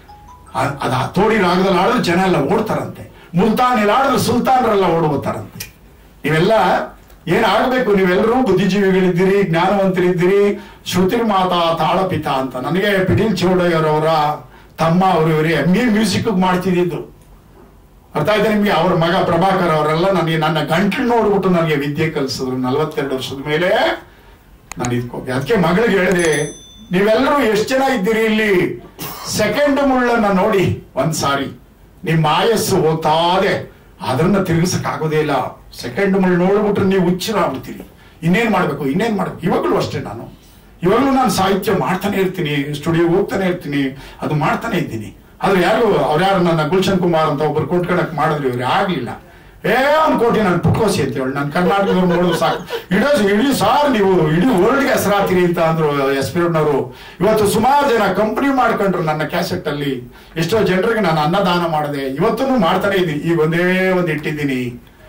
ಅ- ಅದ ತೋಡಿ ರಾಗದಲ್ಲಿ ಆಡಿದ್ರೆ ಜನ ಎಲ್ಲ ಓಡ್ತಾರಂತೆ ಮುಲ್ತಾನಿಲ್ ಆಡಿದ್ರೆ ಸುಲ್ತಾನರೆಲ್ಲ ಓಡ್ಬೋತಾರಂತೆ ನೀವೆಲ್ಲ ಏನಾಗಬೇಕು ನೀವೆಲ್ಲರೂ ಬುದ್ಧಿಜೀವಿಗಳಿದ್ದೀರಿ ಜ್ಞಾನವಂತರಿದ್ದೀರಿ ಶ್ರುತಿರ್ ಮಾತಾ ತಾಳಪಿತ ಅಂತ ನನಗೆ ಪಿಟೀಲ್ ಚೌಡಯ್ಯರವರ ತಮ್ಮ ಅವರು ಇವರೇ ಎಂ ಎ ಮ್ಯೂಸಿಕ್ ಮಾಡ್ತಿದ್ದು ಅರ್ಥ ಆಯ್ತಾ ನಿಮ್ಗೆ ಅವ್ರ ಮಗ ಪ್ರಭಾಕರ್ ಅವರೆಲ್ಲ ನನಗೆ ನನ್ನ ಗಂಟ್ಲು ನೋಡ್ಬಿಟ್ಟು ನನಗೆ ವಿದ್ಯೆ ಕಲಿಸಿದ್ರು ನಲವತ್ತೆರಡು ವರ್ಷದ ಮೇಲೆ ನಾನು ಇದಕ್ಕೆ ಅದಕ್ಕೆ ಮಗಳಿಗೆ ಹೇಳಿದೆ ನೀವೆಲ್ಲರೂ ಎಷ್ಟು ಜನ ಇದ್ದೀರಿ ಇಲ್ಲಿ ಸೆಕೆಂಡ್ ಮುಳ್ಳನ್ನ ನೋಡಿ ಒಂದ್ ಸಾರಿ ನಿಮ್ಮ ಆಯಸ್ಸು ಹೋಗ್ತಾದೆ ಅದನ್ನ ತಿರುಗಿಸಕ್ ಆಗೋದೇ ಇಲ್ಲ ಸೆಕೆಂಡ್ ಮುಳ್ಳು ನೋಡ್ಬಿಟ್ರೆ ನೀವು ಹುಚ್ಚರಾಗ್ಬಿಡ್ತೀರಿ ಇನ್ನೇನ್ ಮಾಡ್ಬೇಕು ಇನ್ನೇನ್ ಮಾಡ್ಬೇಕು ಇವಾಗಲೂ ಅಷ್ಟೇ ನಾನು ಇವಾಗಲೂ ನಾನು ಸಾಹಿತ್ಯ ಮಾಡ್ತಾನೆ ಇರ್ತೀನಿ ಸ್ಟುಡಿಯೋ ಹೋಗ್ತಾನೆ ಇರ್ತೀನಿ ಅದು ಮಾಡ್ತಾನೆ ಇದ್ದೀನಿ ಆದ್ರೆ ಯಾರು ಅವ್ರ್ಯಾರು ನನ್ನ ಗುಲ್ಶನ್ ಕುಮಾರ್ ಅಂತ ಒಬ್ರು ಕೊಟ್ಕೊಳಕ್ ಮಾಡಿದ್ರು ಇವ್ರು ಆಗ್ಲಿಲ್ಲ ಏ ಒಂದ್ ಕೋಟಿ ನಾನು ಪುಟ್ಕೋಸಿ ಅಂತ ಹೇಳಿ ನಾನು ಕರ್ನಾಟಕದವ್ರು ನೋಡೋದು ಸಾಕು ಇಡೀ ಇಡೀ ಸಾರ್ ನೀವು ಇಡೀ ವರ್ಲ್ಡ್ಗೆ ಹೆಸರಾತೀರಿ ಅಂತ ಅಂದ್ರು ಎಸ್ ಪಿ ಅವರು ಇವತ್ತು ಸುಮಾರು ಜನ ಕಂಪನಿ ಮಾಡ್ಕೊಂಡ್ರು ನನ್ನ ಕ್ಯಾಸೆಟ್ ಅಲ್ಲಿ ಎಷ್ಟೋ ಜನರಿಗೆ ನಾನು ಅನ್ನದಾನ ಮಾಡಿದೆ ಇವತ್ತೂ ಮಾಡ್ತಾನೆ ಇದ್ದೀನಿ ಈಗ ಒಂದೇ ಒಂದು ಇಟ್ಟಿದ್ದೀನಿ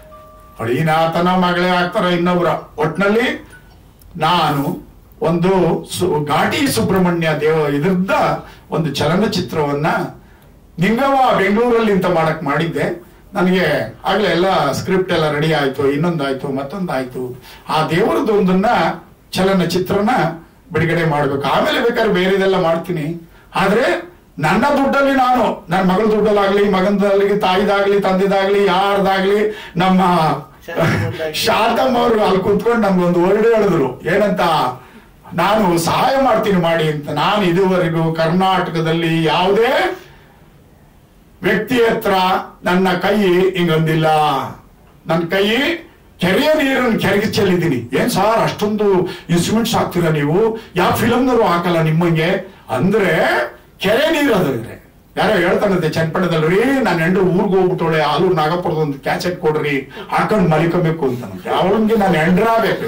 ಅಡಿನಾಥನ ಮಗಳೇ ಆಗ್ತಾರ ಇನ್ನೊಬ್ರ ಒಟ್ನಲ್ಲಿ ನಾನು ಒಂದು ಸು- ಘಾಟಿ ಸುಬ್ರಹ್ಮಣ್ಯ ದೇವ ಇದ್ರದ್ದ ಒಂದು ಚಲನಚಿತ್ರವನ್ನ ನಿಂಗವ ಬೆಂಗಳೂರಲ್ಲಿ ಇಂತ ಮಾಡಕ್ ಮಾಡಿದ್ದೆ ನನಗೆ ಆಗ್ಲೇ ಎಲ್ಲ ಸ್ಕ್ರಿಪ್ಟ್ ಎಲ್ಲ ರೆಡಿ ಆಯ್ತು ಇನ್ನೊಂದಾಯ್ತು ಮತ್ತೊಂದಾಯ್ತು ಆ ದೇವರದ್ದು ಒಂದನ್ನ ಚಲನಚಿತ್ರನ ಬಿಡುಗಡೆ ಮಾಡ್ಬೇಕು ಆಮೇಲೆ ಬೇಕಾದ್ರೆ ಬೇರೆದೆಲ್ಲ ಮಾಡ್ತೀನಿ ಆದ್ರೆ ನನ್ನ ದುಡ್ಡಲ್ಲಿ ನಾನು ನನ್ನ ಮಗಳ ದುಡ್ಡಲ್ಲಾಗ್ಲಿ ಮಗನದಾಗ್ಲಿ ತಾಯಿದಾಗ್ಲಿ ತಂದೆದಾಗ್ಲಿ ಯಾರ್ದಾಗ್ಲಿ ನಮ್ಮ ಶಾಂತಮ್ಮ ಅವರು ಅಲ್ಲಿ ಕುತ್ಕೊಂಡು ನಮ್ಗೊಂದು ವರ್ಡ್ ಹೇಳಿದ್ರು ಏನಂತ ನಾನು ಸಹಾಯ ಮಾಡ್ತೀನಿ ಮಾಡಿ ಅಂತ ನಾನು ಇದುವರೆಗೂ ಕರ್ನಾಟಕದಲ್ಲಿ ಯಾವುದೇ ವ್ಯಕ್ತಿ ಹತ್ರ ನನ್ನ ಕೈ ಹಿಂಗಂದಿಲ್ಲ ನನ್ನ ಕೈ ಕೆರೆಯ ನೀರನ್ನು ಕೆರೆಗೆ ಚೆಲ್ಲಿದ್ದೀನಿ ಏನ್ ಸಾರ್ ಅಷ್ಟೊಂದು ಇನ್ಸ್ಟ್ರೂಮೆಂಟ್ಸ್ ಹಾಕ್ತೀರಾ ನೀವು ಯಾವ ಫಿಲಮ್ನವರು ಹಾಕಲ್ಲ ನಿಮ್ಮಂಗೆ ಅಂದ್ರೆ ಕೆರೆ ನೀರು ಅದ್ರೆ ಯಾರೋ ಹೇಳ್ತಾನಂತೆ ಚನ್ನಪಟ್ಟಣದಲ್ರಿ ನಾನು ಹೆಂಡ್ರು ಊರ್ಗ್ ಹೋಗ್ಬಿಟ್ಟೋಳೆ ಹಾಲು ನಾಗಪುರದ ಒಂದು ಕ್ಯಾಸೆಟ್ ಕೊಡ್ರಿ ಹಾಕೊಂಡ್ ಮಲಿಕೋಬೇಕು ಅಂತಾನಂತೆ ಅವಳಿಗೆ ನಾನು ಹೆಂಡ್ರಾಬೇಕು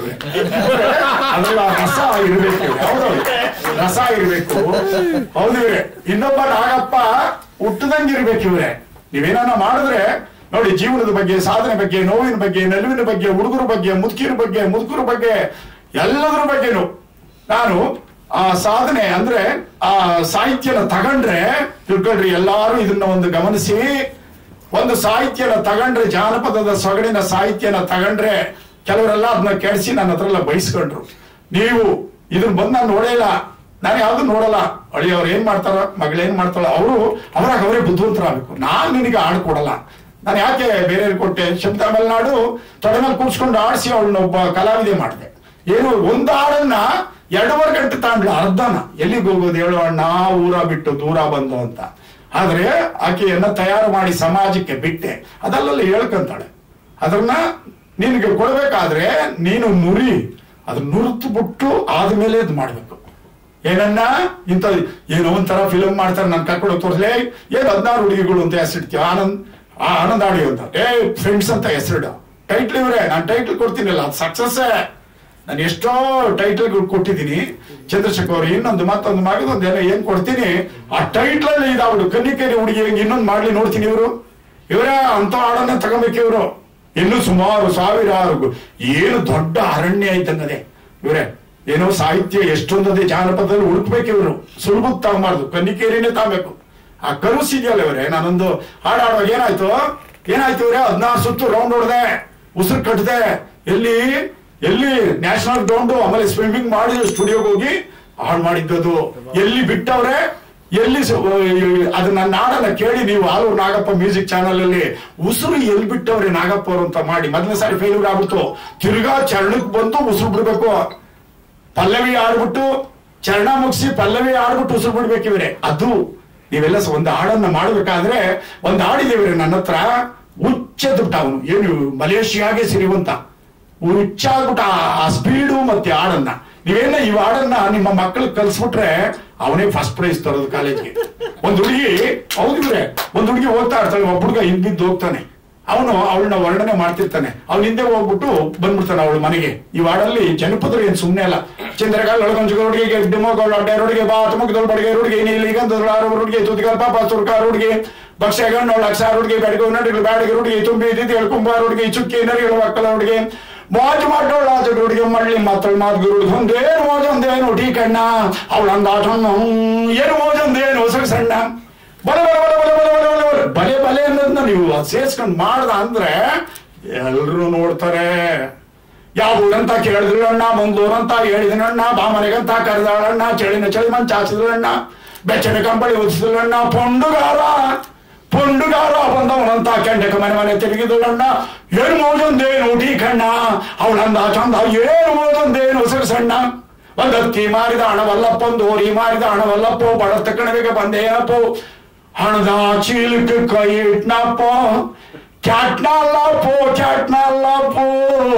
ಅದ್ರಲ್ಲಿ ಆ ರಸ ಇರ್ಬೇಕು ಇವ್ರೆ. ಹೌದು ರಸ ಇರ್ಬೇಕು ಹೌದು ಇವ್ರೆ ಇನ್ನೊಬ್ಬ ನಾಗಪ್ಪ ಹುಟ್ಟದಂಗೆ ಇರ್ಬೇಕು ಇವ್ರೆ ನೀವೇನಾನ ಮಾಡಿದ್ರೆ ನೋಡಿ ಜೀವನದ ಬಗ್ಗೆ ಸಾಧನೆ ಬಗ್ಗೆ ನೋವಿನ ಬಗ್ಗೆ ನಲುವಿನ ಬಗ್ಗೆ ಹುಡುಗರ ಬಗ್ಗೆ ಮುದುಕಿರ ಬಗ್ಗೆ ಮುದುಕರ ಬಗ್ಗೆ ಎಲ್ಲದರ ಬಗ್ಗೆನು ನಾನು ಆ ಸಾಧನೆ ಅಂದ್ರೆ ಆ ಸಾಹಿತ್ಯನ ತಗೊಂಡ್ರೆ ತಿಳ್ಕೊಳ್ರಿ ಎಲ್ಲಾರು ಇದನ್ನ ಒಂದು ಗಮನಿಸಿ ಒಂದು ಸಾಹಿತ್ಯನ ತಗೊಂಡ್ರೆ ಜಾನಪದದ ಸೊಗಡಿನ ಸಾಹಿತ್ಯನ ತಗೊಂಡ್ರೆ ಕೆಲವರೆಲ್ಲ ಅದನ್ನ ಕೆಡಿಸಿ ನನ್ನ ಹತ್ರ ಎಲ್ಲ ಬಯಸ್ಕೊಂಡ್ರು ನೀವು ಇದನ್ನ ಬಂದ್ ನಾನು ನೋಡಿಲ್ಲ ನಾನು ಯಾವ್ದು ನೋಡಲ್ಲ ಅಳಿಯವ್ರು ಏನ್ ಮಾಡ್ತಾರ ಮಗಳೇನ್ ಮಾಡ್ತಾಳ ಅವರು ಅವರಾಗ ಅವರೇ ಬುದ್ಧಿವಂತರಾಗಬೇಕು ನಾನ್ ನಿನಗೆ ಹಾಡು ಕೊಡಲ್ಲ ನಾನು ಯಾಕೆ ಬೇರೆ ಕೊಟ್ಟೆ ಶಬ್ದ ಮಲೆನಾಡು ತೊಡೆ ಮೇಲೆ ಕೂರ್ಸ್ಕೊಂಡು ಆಡಿಸಿ ಅವಳನ್ನ ಒಬ್ಬ ಕಲಾವಿದೆ ಮಾಡಿದೆ ಏನು ಒಂದು ಹಾಡನ್ನ ಎರಡೂವರೆ ಗಂಟೆ ತಾಂಡ್ಲು ಅರ್ಧನ ಎಲ್ಲಿಗೆ ಹೋಗೋದು ಹೇಳು ಅಣ್ಣ ಊರ ಬಿಟ್ಟು ದೂರ ಬಂದು ಅಂತ ಆದ್ರೆ ಆಕೆಯನ್ನ ತಯಾರು ಮಾಡಿ ಸಮಾಜಕ್ಕೆ ಬಿಟ್ಟೆ ಅದಲ್ಲಲ್ಲಿ ಹೇಳ್ಕೊಂತಾಳೆ ಅದನ್ನ ನಿನಗೆ ಕೊಡ್ಬೇಕಾದ್ರೆ ನೀನು ನುರಿ ಅದನ್ನ ನುರಿತು ಬಿಟ್ಟು ಆದ್ಮೇಲೆ ಇದು ಮಾಡ್ಬೇಕು ಏನನ್ನ ಇಂಥ ಏನೋ ಒಂಥರ ಫಿಲಮ್ ಮಾಡ್ತಾರೆ ನಾನು ಕರ್ಕೊಂಡು ತೋರಿಸ್ಲೇ ಏನ್ ಹದಿನಾರು ಹುಡುಗಿಗಳು ಅಂತ ಹೆಸರಿಡ್ತೀವಿ ಆನಂದ್ ಆ ಆನಂದ್ ಆಡಿ ಅಂತ ಏ ಫ್ರೆಂಡ್ಸ್ ಅಂತ ಹೆಸರಿಡು ಟೈಟ್ಲ್ ಇವ್ರೆ ನಾನು ಟೈಟ್ಲ್ ಕೊಡ್ತೀನಿಲ್ಲ ಅದು ಸಕ್ಸಸ್ ನಾನು ಎಷ್ಟೋ ಟೈಟಲ್ ಕೊಟ್ಟಿದ್ದೀನಿ ಚಂದ್ರಶೇಖರ್ ಅವ್ರು ಇನ್ನೊಂದು ಮತ್ತೊಂದು ಮಗದೊಂದು ಏನೋ ಏನ್ ಕೊಡ್ತೀನಿ ಆ ಟೈಟ್ಲ್ ಅಲ್ಲಿ ಇದಾವ್ರು ಕನ್ನಿಕೇರಿ ಹುಡುಗಿ ಇನ್ನೊಂದು ಮಾಡ್ಲಿ ನೋಡ್ತೀನಿ ಇವರು ಇವರೇ ಅಂತ ಹಾಡನ್ನ ತಗೋಬೇಕು ಇವರು ಇನ್ನು ಸುಮಾರು ಸಾವಿರಾರು ಗು- ಏನು ದೊಡ್ಡ ಅರಣ್ಯ ಇದ್ದಂಗದೆ ಇವರೇ ಏನೋ ಸಾಹಿತ್ಯ ಎಷ್ಟೊಂದದೆ ಜಾನಪದದಲ್ಲಿ ಹುಡುಕ್ಬೇಕು ಇವರು ಸುಲಭಕ್ಕೆ ತಗೊಂಬಾರ್ದು ಕನ್ನಿಕೇರಿನೇ ತಗೋಬೇಕು ಆ ಕರುಸ್ ಇದೆಯಲ್ಲ ಇವರೇ ನಾನೊಂದು ಹಾಡು ಹಾಡುವಾಗ ಏನಾಯ್ತು ಏನಾಯ್ತು ಇವ್ರೆ ಹದಿನಾರು ಸುತ್ತು ರೌಂಡ್ ಹೊಡೆದೆ ಉಸಿರು ಕಟ್ಟದೆ ಎಲ್ಲಿ ಎಲ್ಲಿ ನ್ಯಾಷನಲ್ ಗ್ರೌಂಡು ಆಮೇಲೆ ಸ್ವಿಮ್ಮಿಂಗ್ ಮಾಡಿ ಸ್ಟುಡಿಯೋಗೆ ಹೋಗಿ ಹಾಳು ಮಾಡಿದ್ದದು ಎಲ್ಲಿ ಬಿಟ್ಟವ್ರೆ ಎಲ್ಲಿ ಸ- ಅದು ನನ್ನ ಹಾಡನ್ನ ಕೇಳಿ ನೀವು ಆಲೂರು ನಾಗಪ್ಪ ಮ್ಯೂಸಿಕ್ ಚಾನಲ್ ಅಲ್ಲಿ ಉಸಿರು ಎಲ್ಲಿ ಬಿಟ್ಟವ್ರೆ ನಾಗಪ್ಪ ಅವರು ಅಂತ ಮಾಡಿ ಮೊದಲನೇ ಸಾರಿ ಫೇಲ್ಯೂರ್ ಆಗ್ಬಿಡ್ತು ತಿರ್ಗಾ ಚರಣಕ್ ಬಂದು ಉಸಿರು ಬಿಡ್ಬೇಕು ಪಲ್ಲವಿ ಆಡ್ಬಿಟ್ಟು ಚರಣ ಮುಗಿಸಿ ಪಲ್ಲವಿ ಆಡ್ಬಿಟ್ಟು ಉಸಿರು ಬಿಡ್ಬೇಕಿವ್ರೆ ಅದು ನೀವೆಲ್ಲ ಸ- ಒಂದು ಹಾಡನ್ನ ಮಾಡ್ಬೇಕಾದ್ರೆ ಒಂದು ಹಾಡಿದೇವ್ರೆ ನನ್ನ ಹತ್ರ ಹುಚ್ಚದ್ಬಿಟ್ಟ ಅವನು ಏನು ಮಲೇಷಿಯಾಗೆ ಸಿರಿವಂತ ಹುಚ್ಚಾಗ್ಬಿಟ್ಟ ಆ- ಆ ಸ್ಪೀಡು ಮತ್ತೆ ಹಾಡನ್ನ ನೀವೇನ ಈ ಹಾಡನ್ನ ನಿಮ್ಮ ಮಕ್ಕಳಿಗೆ ಕಲ್ಸ್ಬಿಟ್ರೆ ಅವನೇ ಫಸ್ಟ್ ಪ್ರೈಸ್ ತರೋದು ಕಾಲೇಜ್ಗೆ ಒಂದ್ ಹುಡುಗಿ ಹೌದಿವ್ರೆ ಒಂದ್ ಹುಡುಗಿ ಹೋಗ್ತಾ ಇರ್ತಾಳೆ ಒಬ್ಬ ಹುಡುಗ ಹಿಂದ್ ಬಿದ್ದು ಹೋಗ್ತಾನೆ ಅವನು ಅವಳನ್ನ ವರ್ಣನೆ ಮಾಡ್ತಿರ್ತಾನೆ ಅವ್ನ ಹಿಂದೆ ಹೋಗ್ಬಿಟ್ಟು ಬಂದ್ಬಿಡ್ತಾನೆ ಅವಳ ಮನೆಗೆ ಈ ವಾರ್ಡಲ್ಲಿ ಜನಪದರು ಏನ್ ಸುಮ್ನೆ ಅಲ್ಲ ಚಂದ್ರಗಾಲ್ ಒಳಗೊಂಜುಗಳಿಗೆ ಡಿಮೋಗೋಳ ಅಡ್ಡಾರೋಡಿಗೆ ಬಾ ತುಮಕದೊಳ ಬಡಿಗೆ ರೋಡ್ಗೆ ನೀಲಿ ಗಂಧದೊಳ ರೋಡ್ಗೆ ತುದಿಗಾಲ್ ಪಾಪ ಸುರ್ಕ ರೋಡ್ಗೆ ಭಕ್ಷ್ಯ ಗಣ್ಣೋಳ ಅಕ್ಷ ರೋಡ್ಗೆ ಬೆಡಗು ನಡಿಗಳು ಬ್ಯಾಡಿಗೆ ರೋಡ್ಗೆ ತುಂಬಿ ದಿದಿ ಕುಂಬ ರೋಡ್ಗೆ ಚುಕ್ಕಿ ನರಿಗಳು ಮಕ್ಕಳ ರೋಡ್ಗೆ ಮೋಜು ಮಾಡೋಳ ರೋಡ್ಗೆ ಮಳ್ಳಿ ಮತ್ತಳು ಮಾತ್ಗುರು ಒಂದೇನು ಮೋಜೊಂದೇನು ಟೀ ಕಣ್ಣ ಅವಳಂದಾಟನ್ನು ಏನು ಮೋಜೊಂದೇನು ಹೊಸ ಸಣ್ಣ ಬಲೆ ಬಲೆ ಬಲೆ ಬಲೆ ಬಲೆ ಬಲೆ ಬಲೆ ಬಲೆ ಬಲೆ ಬಲೆ ಅನ್ನೋದನ್ನ ನೀವು ಸೇರ್ಸ್ಕೊಂಡ್ ಮಾಡ್ದ ಅಂದ್ರೆ ಎಲ್ರು ನೋಡ್ತಾರೆ ಯಾವ ಊರಂತ ಕೇಳಿದ್ರಣ್ಣ ಬಂದೂರಂತ ಹೇಳಿದನಣ್ಣ ಬಾಮನೆಗಂತ ಕರೆದಾಳಣ್ಣ ಚಳಿನ ಚಳಿ ಮಂಚ ಹಾಸಿದ್ರಣ್ಣ ಬೆಚ್ಚನ ಕಂಬಳಿ ಉದಿಸಿದ್ರಣ್ಣ ಪೊಂಡುಗಾರ ಪೊಂಡುಗಾರ ಬಂದವನಂತ ಕೆಂಡಕ ಮನೆ ಮನೆ ತಿರುಗಿದಳಣ್ಣ ಏನು ಮೋಜೊಂದೇನು ಟೀ ಕಣ್ಣ ಅವಳಂದ ಚಂದ ಏನು ಮೋಜೊಂದೇನು ಉಸಿರು ಸಣ್ಣ ಒಂದತ್ತಿ ಮಾರಿದ ಹಣವಲ್ಲಪ್ಪೊಂದು ಓರಿ ಮಾರಿದ ಹಣವಲ್ಲಪ್ಪೋ ಬಡತ ಕಣವಿಗೆ ಬಂದೇನಪ್ಪೋ ಹಣದ ಚೀಲಕ್ಕೆ ಕೈ ಇಟ್ನಪ್ಪೋ ಚಾಟ್ನಲ್ಲಪ್ಪೋ ಚಾಟ್ನಲ್ಲಪ್ಪೋ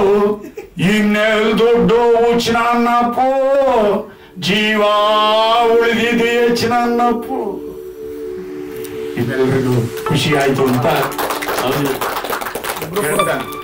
ಇನ್ನೆಲ್ ದೊಡ್ಡ ಉಚ್ನನ್ನಪ್ಪೋ ಜೀವ ಉಳಿದಿದೆ ಹೆಚ್ಚಿನನ್ನಪ್ಪೋ ಇದೆಲ್ಲರಿಗೂ ಖುಷಿ ಆಯ್ತು ಅಂತ ಹೇಳ್ತಾನೆ